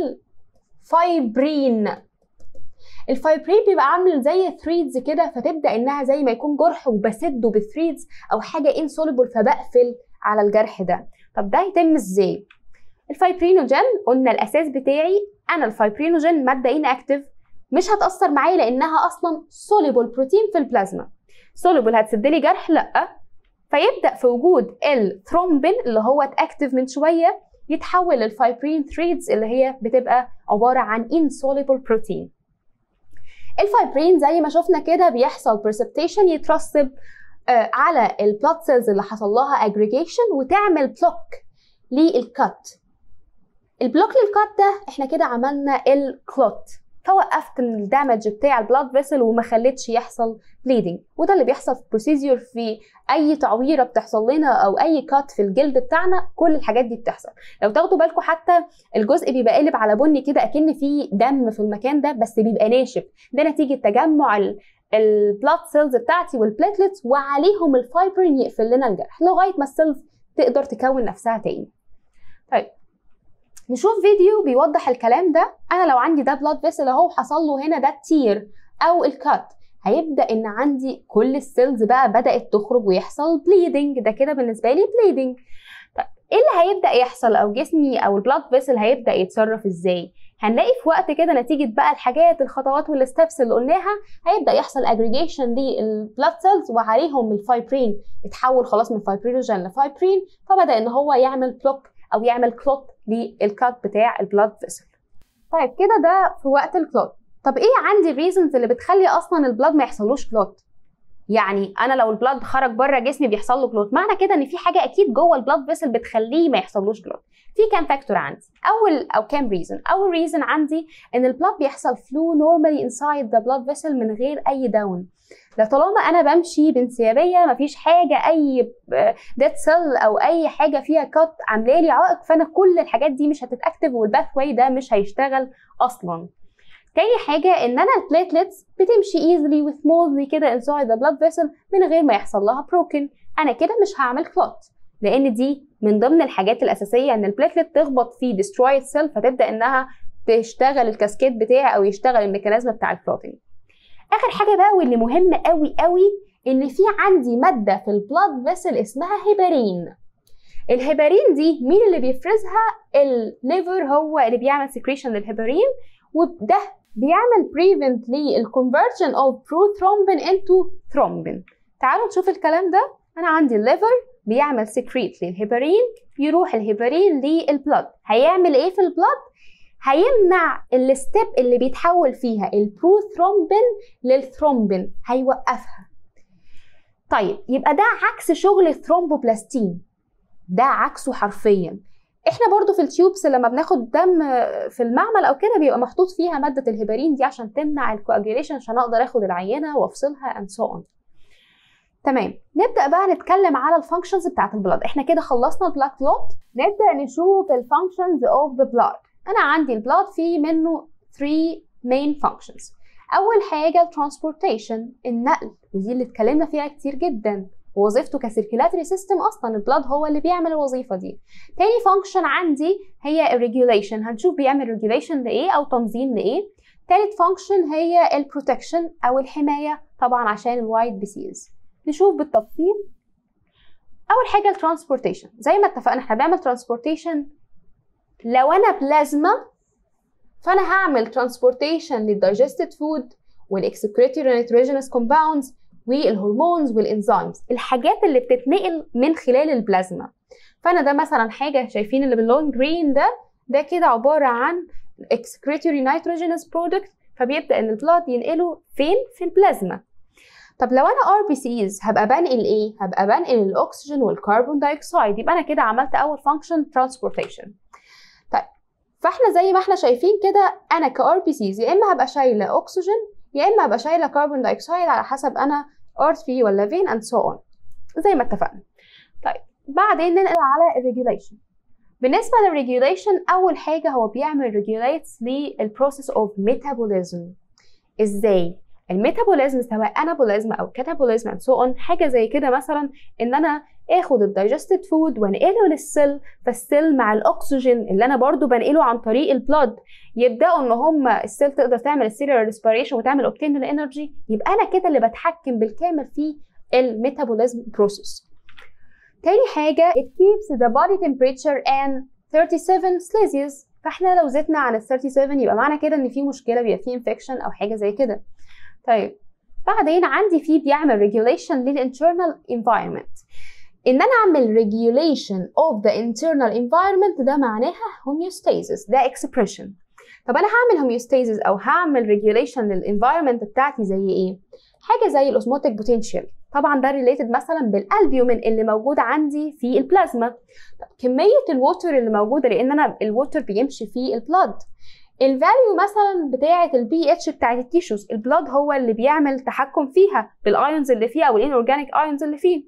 Speaker 1: الفايبرين الفايبرين بيبقى عامل زي ثريدز كده فتبدا انها زي ما يكون جرح وبسده بثريدز او حاجه انسوليبل فبقفل على الجرح ده طب ده يتم ازاي الفايبرينوجين قلنا الاساس بتاعي انا الفايبرينوجين ماده ان اكتف مش هتاثر معايا لانها اصلا soluble بروتين في البلازما soluble هتسد لي جرح لا فيبدا في وجود الثرومبين اللي هو اتاكتف من شويه يتحول للفايبرين ثريدز اللي هي بتبقى عباره عن insoluble بروتين الفايبرين زي ما شفنا كده بيحصل precipitation يترسب آه، على البلاد سيلز اللي حصل لها اجريجيشن وتعمل بلوك للكت البلوك للكت ده احنا كده عملنا الكلوت فوقفت الدامج بتاع البلاد فيسل وما خليتش يحصل بليدنج وده اللي بيحصل في بروسيجر في اي تعويره بتحصل لنا او اي كات في الجلد بتاعنا كل الحاجات دي بتحصل لو تاخدوا بالكم حتى الجزء بيبقى قلب على بني كده اكن فيه دم في المكان ده بس بيبقى ناشف ده نتيجه تجمع البلاد سيلز بتاعتي والبليتلتس وعليهم الفايبرين يقفل لنا الجرح لغايه ما السيلز تقدر تكون نفسها تاني طيب نشوف فيديو بيوضح الكلام ده انا لو عندي ده بلاد فيسل اهو حصل له هنا ده التير او الكات هيبدا ان عندي كل السيلز بقى بدات تخرج ويحصل بليدنج ده كده بالنسبه لي بليدنج طيب ايه اللي هيبدا يحصل او جسمي او البلاد فيسل هيبدا يتصرف ازاي هنلاقي في وقت كده نتيجه بقى الحاجات الخطوات والستبس اللي قلناها هيبدا يحصل اجريجيشن للبلاد سيلز وعليهم الفايبرين اتحول خلاص من فايبرينوجين لفايبرين فبدا ان هو يعمل بلوك او يعمل كلوت للكات بتاع البلاد فيسل طيب كده ده في وقت الكلوت طب ايه عندي الريزنز اللي بتخلي اصلا البلاد ما يحصلوش كلوت يعني انا لو البلاد خرج بره جسمي بيحصل له كلوت معنى كده ان في حاجه اكيد جوه البلاد فيسل بتخليه ما يحصلوش كلوت في كام فاكتور عندي اول او كام ريزن اول ريزن عندي ان البلاد بيحصل فلو نورمالي انسايد ذا بلاد فيسل من غير اي داون لا طالما انا بمشي بانسيابيه مفيش حاجه اي ديد سيل او اي حاجه فيها كات عامله لي عائق فانا كل الحاجات دي مش هتتاكتف والباث واي ده مش هيشتغل اصلا تاني حاجة إن أنا البليتلتس بتمشي easily وسموذلي كده inside the blood vessel من غير ما يحصل لها broken أنا كده مش هعمل كلوت لأن دي من ضمن الحاجات الأساسية إن البليتلت تخبط في destroyed cell فتبدأ إنها تشتغل الكاسكيد بتاعي أو يشتغل الميكانيزم بتاع الكلوتنج اخر حاجه بقى واللي مهمه قوي قوي ان في عندي ماده في البلاد فيسل اسمها هيبارين الهيبارين دي مين اللي بيفرزها الليفر هو اللي بيعمل سكريشن للهيبارين وده بيعمل بريفنت للكونفرجن اوف بروثرومبين انتو ثرومبين تعالوا نشوف الكلام ده انا عندي الليفر بيعمل سكريت للهيبارين يروح الهيبارين للبلد هيعمل ايه في البلد هيمنع الستيب اللي بيتحول فيها البروثرومبين للثرومبين هيوقفها طيب يبقى ده عكس شغل الثرومبوبلاستين ده عكسه حرفيا احنا برضو في التيوبس لما بناخد دم في المعمل او كده بيبقى محطوط فيها ماده الهيبارين دي عشان تمنع الكواجيوليشن عشان اقدر اخد العينه وافصلها اند سو اون تمام نبدا بقى نتكلم على الفانكشنز بتاعت البلاد احنا كده خلصنا البلاك كلوت نبدا نشوف الفانكشنز اوف ذا بلاد انا عندي البلاد فيه منه 3 main functions اول حاجه الترانسبورتيشن النقل ودي اللي اتكلمنا فيها كتير جدا وظيفته كسيركيلاتري سيستم اصلا البلاد هو اللي بيعمل الوظيفه دي تاني فانكشن عندي هي الريجوليشن هنشوف بيعمل ريجوليشن لايه او تنظيم لايه تالت فانكشن هي البروتكشن او الحمايه طبعا عشان الوايت ديسيز نشوف بالتفصيل اول حاجه الترانسبورتيشن زي ما اتفقنا احنا بنعمل ترانسبورتيشن لو انا بلازما فانا هعمل ترانسبورتيشن للدايجستد فود والاكسكريتوري نيتروجينس كومباوندز والهرمونز والانزيمز الحاجات اللي بتتنقل من خلال البلازما فانا ده مثلا حاجه شايفين اللي باللون جرين ده ده كده عباره عن excretory nitrogenous product فبيبدا ان البلاد ينقله فين في البلازما طب لو انا ار بي سيز هبقى بنقل ايه هبقى بنقل الاكسجين والكربون دايوكسيد يبقى انا كده عملت اول فانكشن ترانسبورتيشن طيب فاحنا زي ما احنا شايفين كده انا كار بي سيز يا اما هبقى شايله اكسجين يا اما هبقى شايله كربون دايوكسيد على حسب انا ارتري ولا فين اند سو اون زي ما اتفقنا طيب بعدين ننقل على الريجوليشن بالنسبه للريجوليشن اول حاجه هو بيعمل ريجوليتس للبروسيس اوف ميتابوليزم ازاي الميتابوليزم سواء انابوليزم او كاتابوليزم اند سو اون حاجه زي كده مثلا ان انا اخد الدايجستد فود وانقله للسيل فالسيل مع الاكسجين اللي انا برضو بنقله عن طريق البلاد يبداوا ان هم السيل تقدر تعمل السيلولار ريسبيريشن وتعمل اوبتين الانرجي يبقى انا كده اللي بتحكم بالكامل في الميتابوليزم بروسيس تاني حاجه it keeps the body temperature and 37 Celsius فاحنا لو زدنا عن ال 37 يبقى معنى كده ان في مشكله بيبقى في انفكشن او حاجه زي كده طيب بعدين عندي فيه بيعمل regulation للinternal environment ان انا اعمل regulation of the internal environment ده معناها homeostasis ده expression طب انا هعمل homeostasis او هعمل regulation للenvironment بتاعتي زي ايه حاجه زي الاسموتيك بوتنشال طبعا ده ريليتد مثلا بالالبيومين اللي موجود عندي في البلازما طب كميه الووتر اللي موجوده لان انا الووتر بيمشي في البلاد الفاليو مثلا بتاعه البي اتش بتاعه التيشوز البلاد هو اللي بيعمل تحكم فيها بالايونز اللي فيها او الانورجانيك ايونز اللي فيه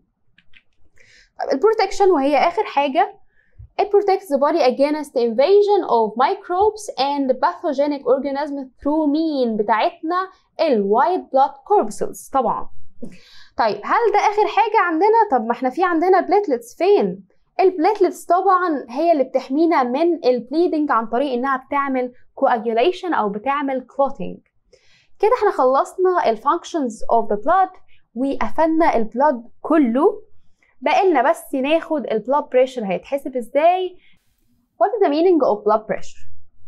Speaker 1: طب البروتكشن وهي اخر حاجه It protects the body against the invasion of microbes and pathogenic organisms through مين بتاعتنا ال white blood corpuscles طبعا طيب هل ده اخر حاجه عندنا طب ما احنا في عندنا بليتلتس فين البليتلتس طبعا هي اللي بتحمينا من البليدنج عن طريق انها بتعمل coagulation او بتعمل clotting كده احنا خلصنا الفانكشنز اوف ذا بلاد وقفلنا البلاد كله بقالنا بس ناخد البلاد بريشر هيتحسب ازاي what is the meaning of blood pressure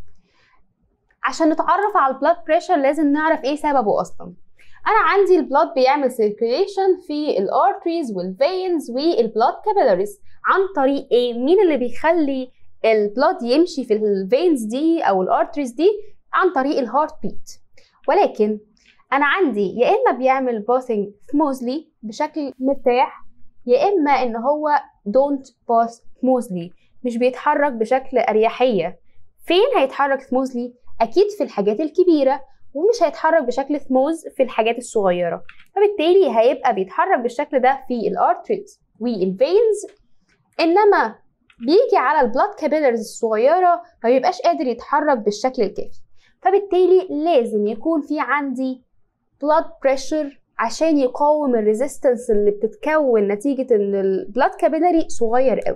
Speaker 1: عشان نتعرف على البلاد بريشر لازم نعرف ايه سببه اصلا انا عندي البلاد بيعمل circulation في الارتريز والفينز والبلاد كابيلاريز عن طريق ايه مين اللي بيخلي البلاد يمشي في الفينز دي او الارتريز دي عن طريق الهارت بيت ولكن انا عندي يا اما بيعمل باثنج smoothly بشكل مرتاح يا اما ان هو don't pass smoothly مش بيتحرك بشكل اريحيه فين هيتحرك smoothly اكيد في الحاجات الكبيره ومش هيتحرك بشكل سموز في الحاجات الصغيره فبالتالي هيبقى بيتحرك بالشكل ده في الارتريز والفينز انما بيجي على البلاد كابيلرز الصغيره ما بيبقاش قادر يتحرك بالشكل الكافي فبالتالي لازم يكون في عندي بلاد بريشر عشان يقاوم الريزيستنس اللي بتتكون نتيجه ان البلاد كابيلاري صغير قوي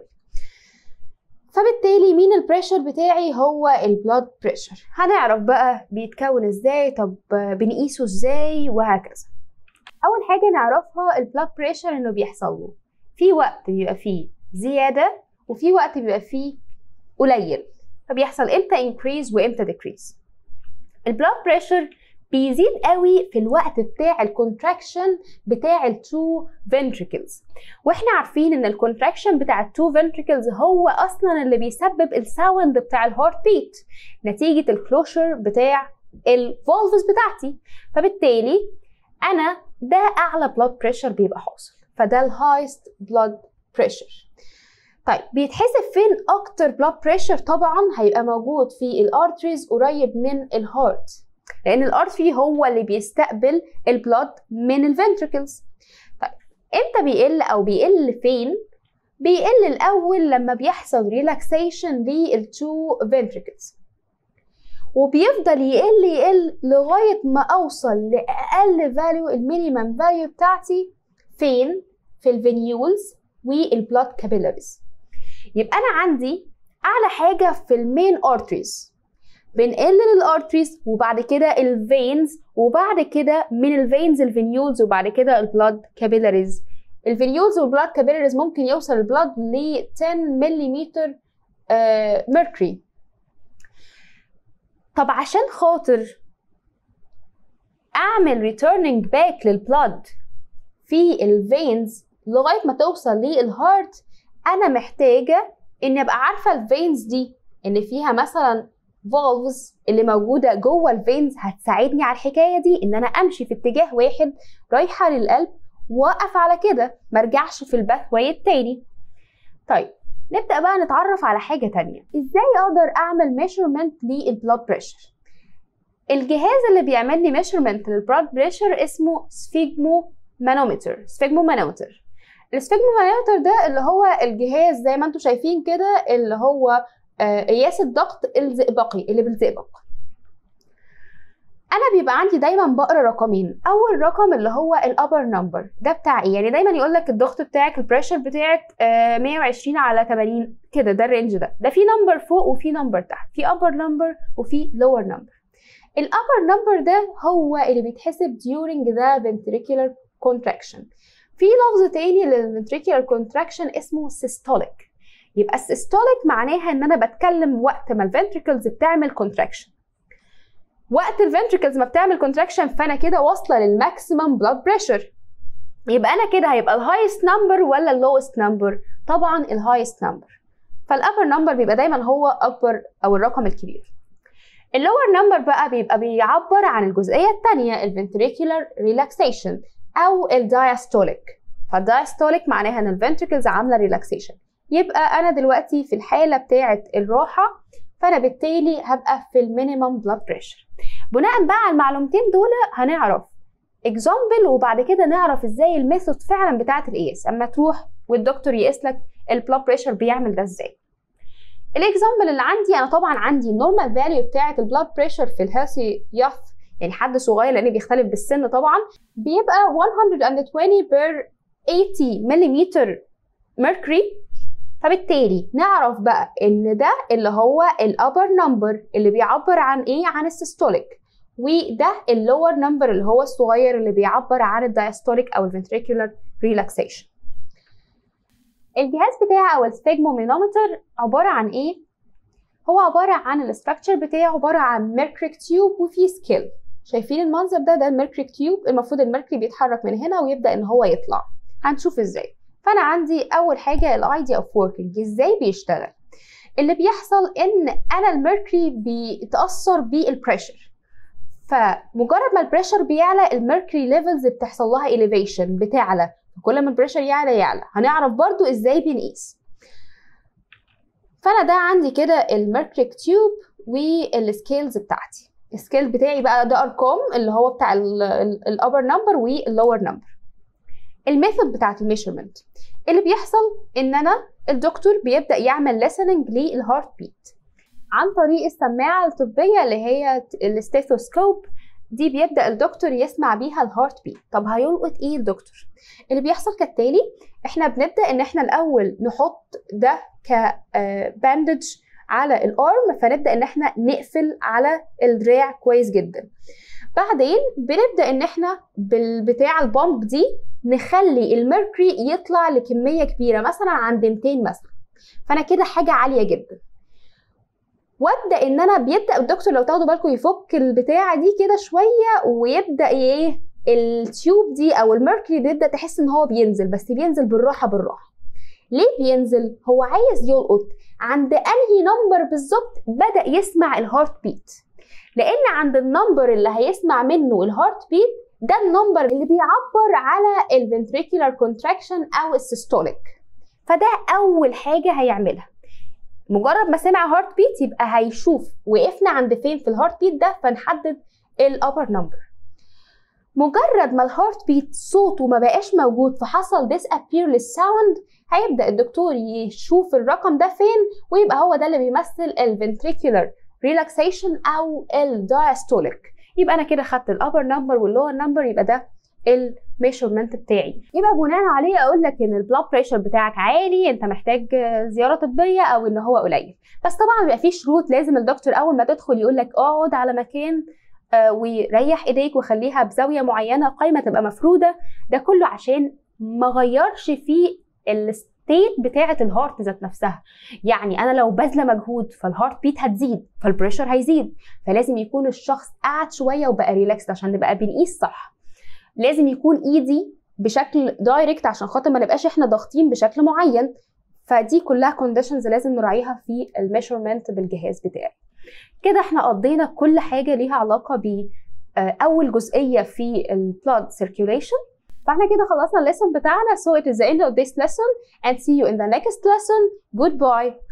Speaker 1: فبالتالي مين البريشر بتاعي هو البلاد بريشر هنعرف بقى بيتكون ازاي طب بنقيسه ازاي وهكذا اول حاجه نعرفها البلاد بريشر انه بيحصل له في وقت بيبقى فيه زياده وفي وقت بيبقى فيه قليل فبيحصل امتى increase وامتى decrease البلاد بريشر بيزيد قوي في الوقت بتاع الكونتراكشن بتاع التو ventricles واحنا عارفين ان الكونتراكشن بتاع التو ventricles هو اصلا اللي بيسبب الساوند بتاع الهارت بيت نتيجه الكلوشر بتاع الفولفز بتاعتي فبالتالي انا ده اعلى بلاد بريشر بيبقى حاصل فده الهايست بلاد بريشر طيب بيتحسب فين اكتر بلاد بريشر طبعا هيبقى موجود في الارتريز قريب من الهارت لان الارتري هو اللي بيستقبل البلاد من الفنتركلز طيب امتى بيقل او بيقل فين بيقل الاول لما بيحصل ريلاكسيشن للتو فنتركلز وبيفضل يقل يقل لغايه ما اوصل لاقل فاليو المينيمم فاليو بتاعتي فين في الفينيولز والبلاد كابيلاريز يبقى انا عندي اعلى حاجه في المين ارتريز بنقل للارتريز وبعد كده الفينز وبعد كده من الفينز الفينيولز وبعد كده البلاد كابيلاريز الفينيولز والبلاد كابيلاريز ممكن يوصل البلاد ل 10 ملم ميركوري طب عشان خاطر اعمل ريتيرنينج باك للبلاد في الفينز لغايه ما توصل للهارت انا محتاجه اني ابقى عارفه الفينز دي ان فيها مثلا فالفز اللي موجوده جوه الفينز هتساعدني على الحكايه دي ان انا امشي في اتجاه واحد رايحه للقلب واقف على كده مرجعش في الباث واي التاني طيب نبدا بقى نتعرف على حاجه تانية ازاي اقدر اعمل ميجرمنت للبلاد بريشر الجهاز اللي بيعمل لي ميجرمنت للبلاد بريشر اسمه سفيجمو مانومتر سفيجمو مانومتر السفيجمو مانومتر ده اللي هو الجهاز زي ما انتم شايفين كده اللي هو قياس الضغط الزئبقي اللي بالزئبق انا بيبقى عندي دايما بقرا رقمين اول رقم اللي هو الابر نمبر ده بتاع ايه يعني دايما يقول لك الضغط بتاعك البريشر بتاعك 120 على 80 كده ده الرينج ده ده في نمبر فوق وفي نمبر تحت في ابر نمبر وفي لور نمبر الابر نمبر ده هو اللي بيتحسب during the ventricular contraction في لفظ تاني للventricular contraction اسمه systolic يبقى السيستوليك معناها ان انا بتكلم وقت ما الفنتريكلز بتعمل كونتراكشن وقت الفنتريكلز ما بتعمل كونتراكشن فانا كده واصله للماكسيمم بلاد بريشر يبقى انا كده هيبقى الهايست نمبر ولا اللوست نمبر طبعا الهايست نمبر فالابر نمبر بيبقى دايما هو اكبر او الرقم الكبير اللور نمبر بقى بيبقى بيعبر عن الجزئيه الثانيه الفنتريكولار ريلاكسيشن او الدايستوليك فالدايستوليك معناها ان الفنتريكلز عامله ريلاكسيشن يبقى انا دلوقتي في الحاله بتاعه الراحه فانا بالتالي هبقى في المينيمم بلاد بريشر بناء بقى على المعلومتين دول هنعرف اكزامبل وبعد كده نعرف ازاي الميثود فعلا بتاعه القياس اما تروح والدكتور يقيس لك البلاد بريشر بيعمل ده ازاي الاكزامبل اللي عندي انا طبعا عندي النورمال فاليو بتاعه البلاد بريشر في الهيلثي ياث يعني حد صغير لان بيختلف بالسن طبعا بيبقى 120 بير 80 ملم ميركوري فبالتالي نعرف بقى ان ده اللي هو الابر نمبر اللي بيعبر عن ايه عن السيستوليك وده اللور نمبر اللي هو الصغير اللي بيعبر عن الدايستوليك او الفنتريكولار ريلاكسيشن الجهاز بتاعي او السفيجمومينومتر عباره عن ايه هو عباره عن الاستراكشر بتاعه عباره عن ميركوريك تيوب وفي سكيل شايفين المنظر ده ده الميركوريك تيوب المفروض الميركوري بيتحرك من هنا ويبدا ان هو يطلع هنشوف ازاي فانا عندي اول حاجه الايديا اوف وركينج ازاي بيشتغل اللي بيحصل ان انا الميركوري بيتاثر بالبريشر فمجرد ما البريشر بيعلى الميركوري ليفلز بتحصل لها elevation بتعلى كل ما البريشر يعلى يعلى هنعرف برضو ازاي بنقيس فانا ده عندي كده الميركوريك تيوب والسكيلز بتاعتي السكيل بتاعي بقى ده ارقام اللي هو بتاع الابر نمبر واللور نمبر الميثود بتاعت الميجرمنت اللي بيحصل ان انا الدكتور بيبدا يعمل listening للهارت بيت عن طريق السماعه الطبيه اللي هي الستيثوسكوب دي بيبدا الدكتور يسمع بيها الهارت بيت طب هيلقط ايه الدكتور اللي بيحصل كالتالي احنا بنبدا ان احنا الاول نحط ده كباندج على الارم فنبدا ان احنا نقفل على الدراع كويس جدا بعدين بنبدا ان احنا بالبتاع البامب دي نخلي الميركوري يطلع لكميه كبيره مثلا عند 200 مثلا فانا كده حاجه عاليه جدا وابدا ان انا بيبدا الدكتور لو تاخدوا بالكم يفك البتاعه دي كده شويه ويبدا ايه التيوب دي او الميركوري بيبدا تحس ان هو بينزل بس بينزل بالراحه بالراحه ليه بينزل هو عايز يلقط عند انهي نمبر بالظبط بدا يسمع الهارت بيت لان عند النمبر اللي هيسمع منه الهارت بيت ده النمبر اللي بيعبر على الفنتريكولار كونتراكشن او السيستوليك فده اول حاجه هيعملها مجرد ما سمع هارت بيت يبقى هيشوف وقفنا عند فين في الهارت بيت ده فنحدد الابر نمبر مجرد ما الهارت بيت صوته ما بقاش موجود فحصل disappear للساوند هيبدا الدكتور يشوف الرقم ده فين ويبقى هو ده اللي بيمثل الفنتريكولار ريلاكسيشن او الدايستوليك يبقى انا كده خدت الابر نمبر واللور نمبر يبقى ده الميجرمنت بتاعي يبقى بناء عليه اقول لك ان البلاد بريشر بتاعك عالي انت محتاج زياره طبيه او ان هو قليل بس طبعا بيبقى في شروط لازم الدكتور اول ما تدخل يقول لك اقعد على مكان آه وريح ايديك وخليها بزاويه معينه قايمه تبقى مفروده ده كله عشان ما غيرش في الستيت بتاعه الهارت ذات نفسها يعني انا لو باذله مجهود فالهارت بيت هتزيد فالبريشر هيزيد فلازم يكون الشخص قعد شويه وبقى ريلاكس عشان نبقى بنقيس صح لازم يكون ايدي بشكل دايركت عشان خاطر ما نبقاش احنا ضاغطين بشكل معين فدي كلها كونديشنز لازم نراعيها في الميجرمنت بالجهاز بتاعي كده احنا قضينا كل حاجه ليها علاقه ب اول جزئيه في البلاد circulation فاحنا كده خلصنا الليسون بتاعنا so it is the end of this lesson and see you in the next lesson goodbye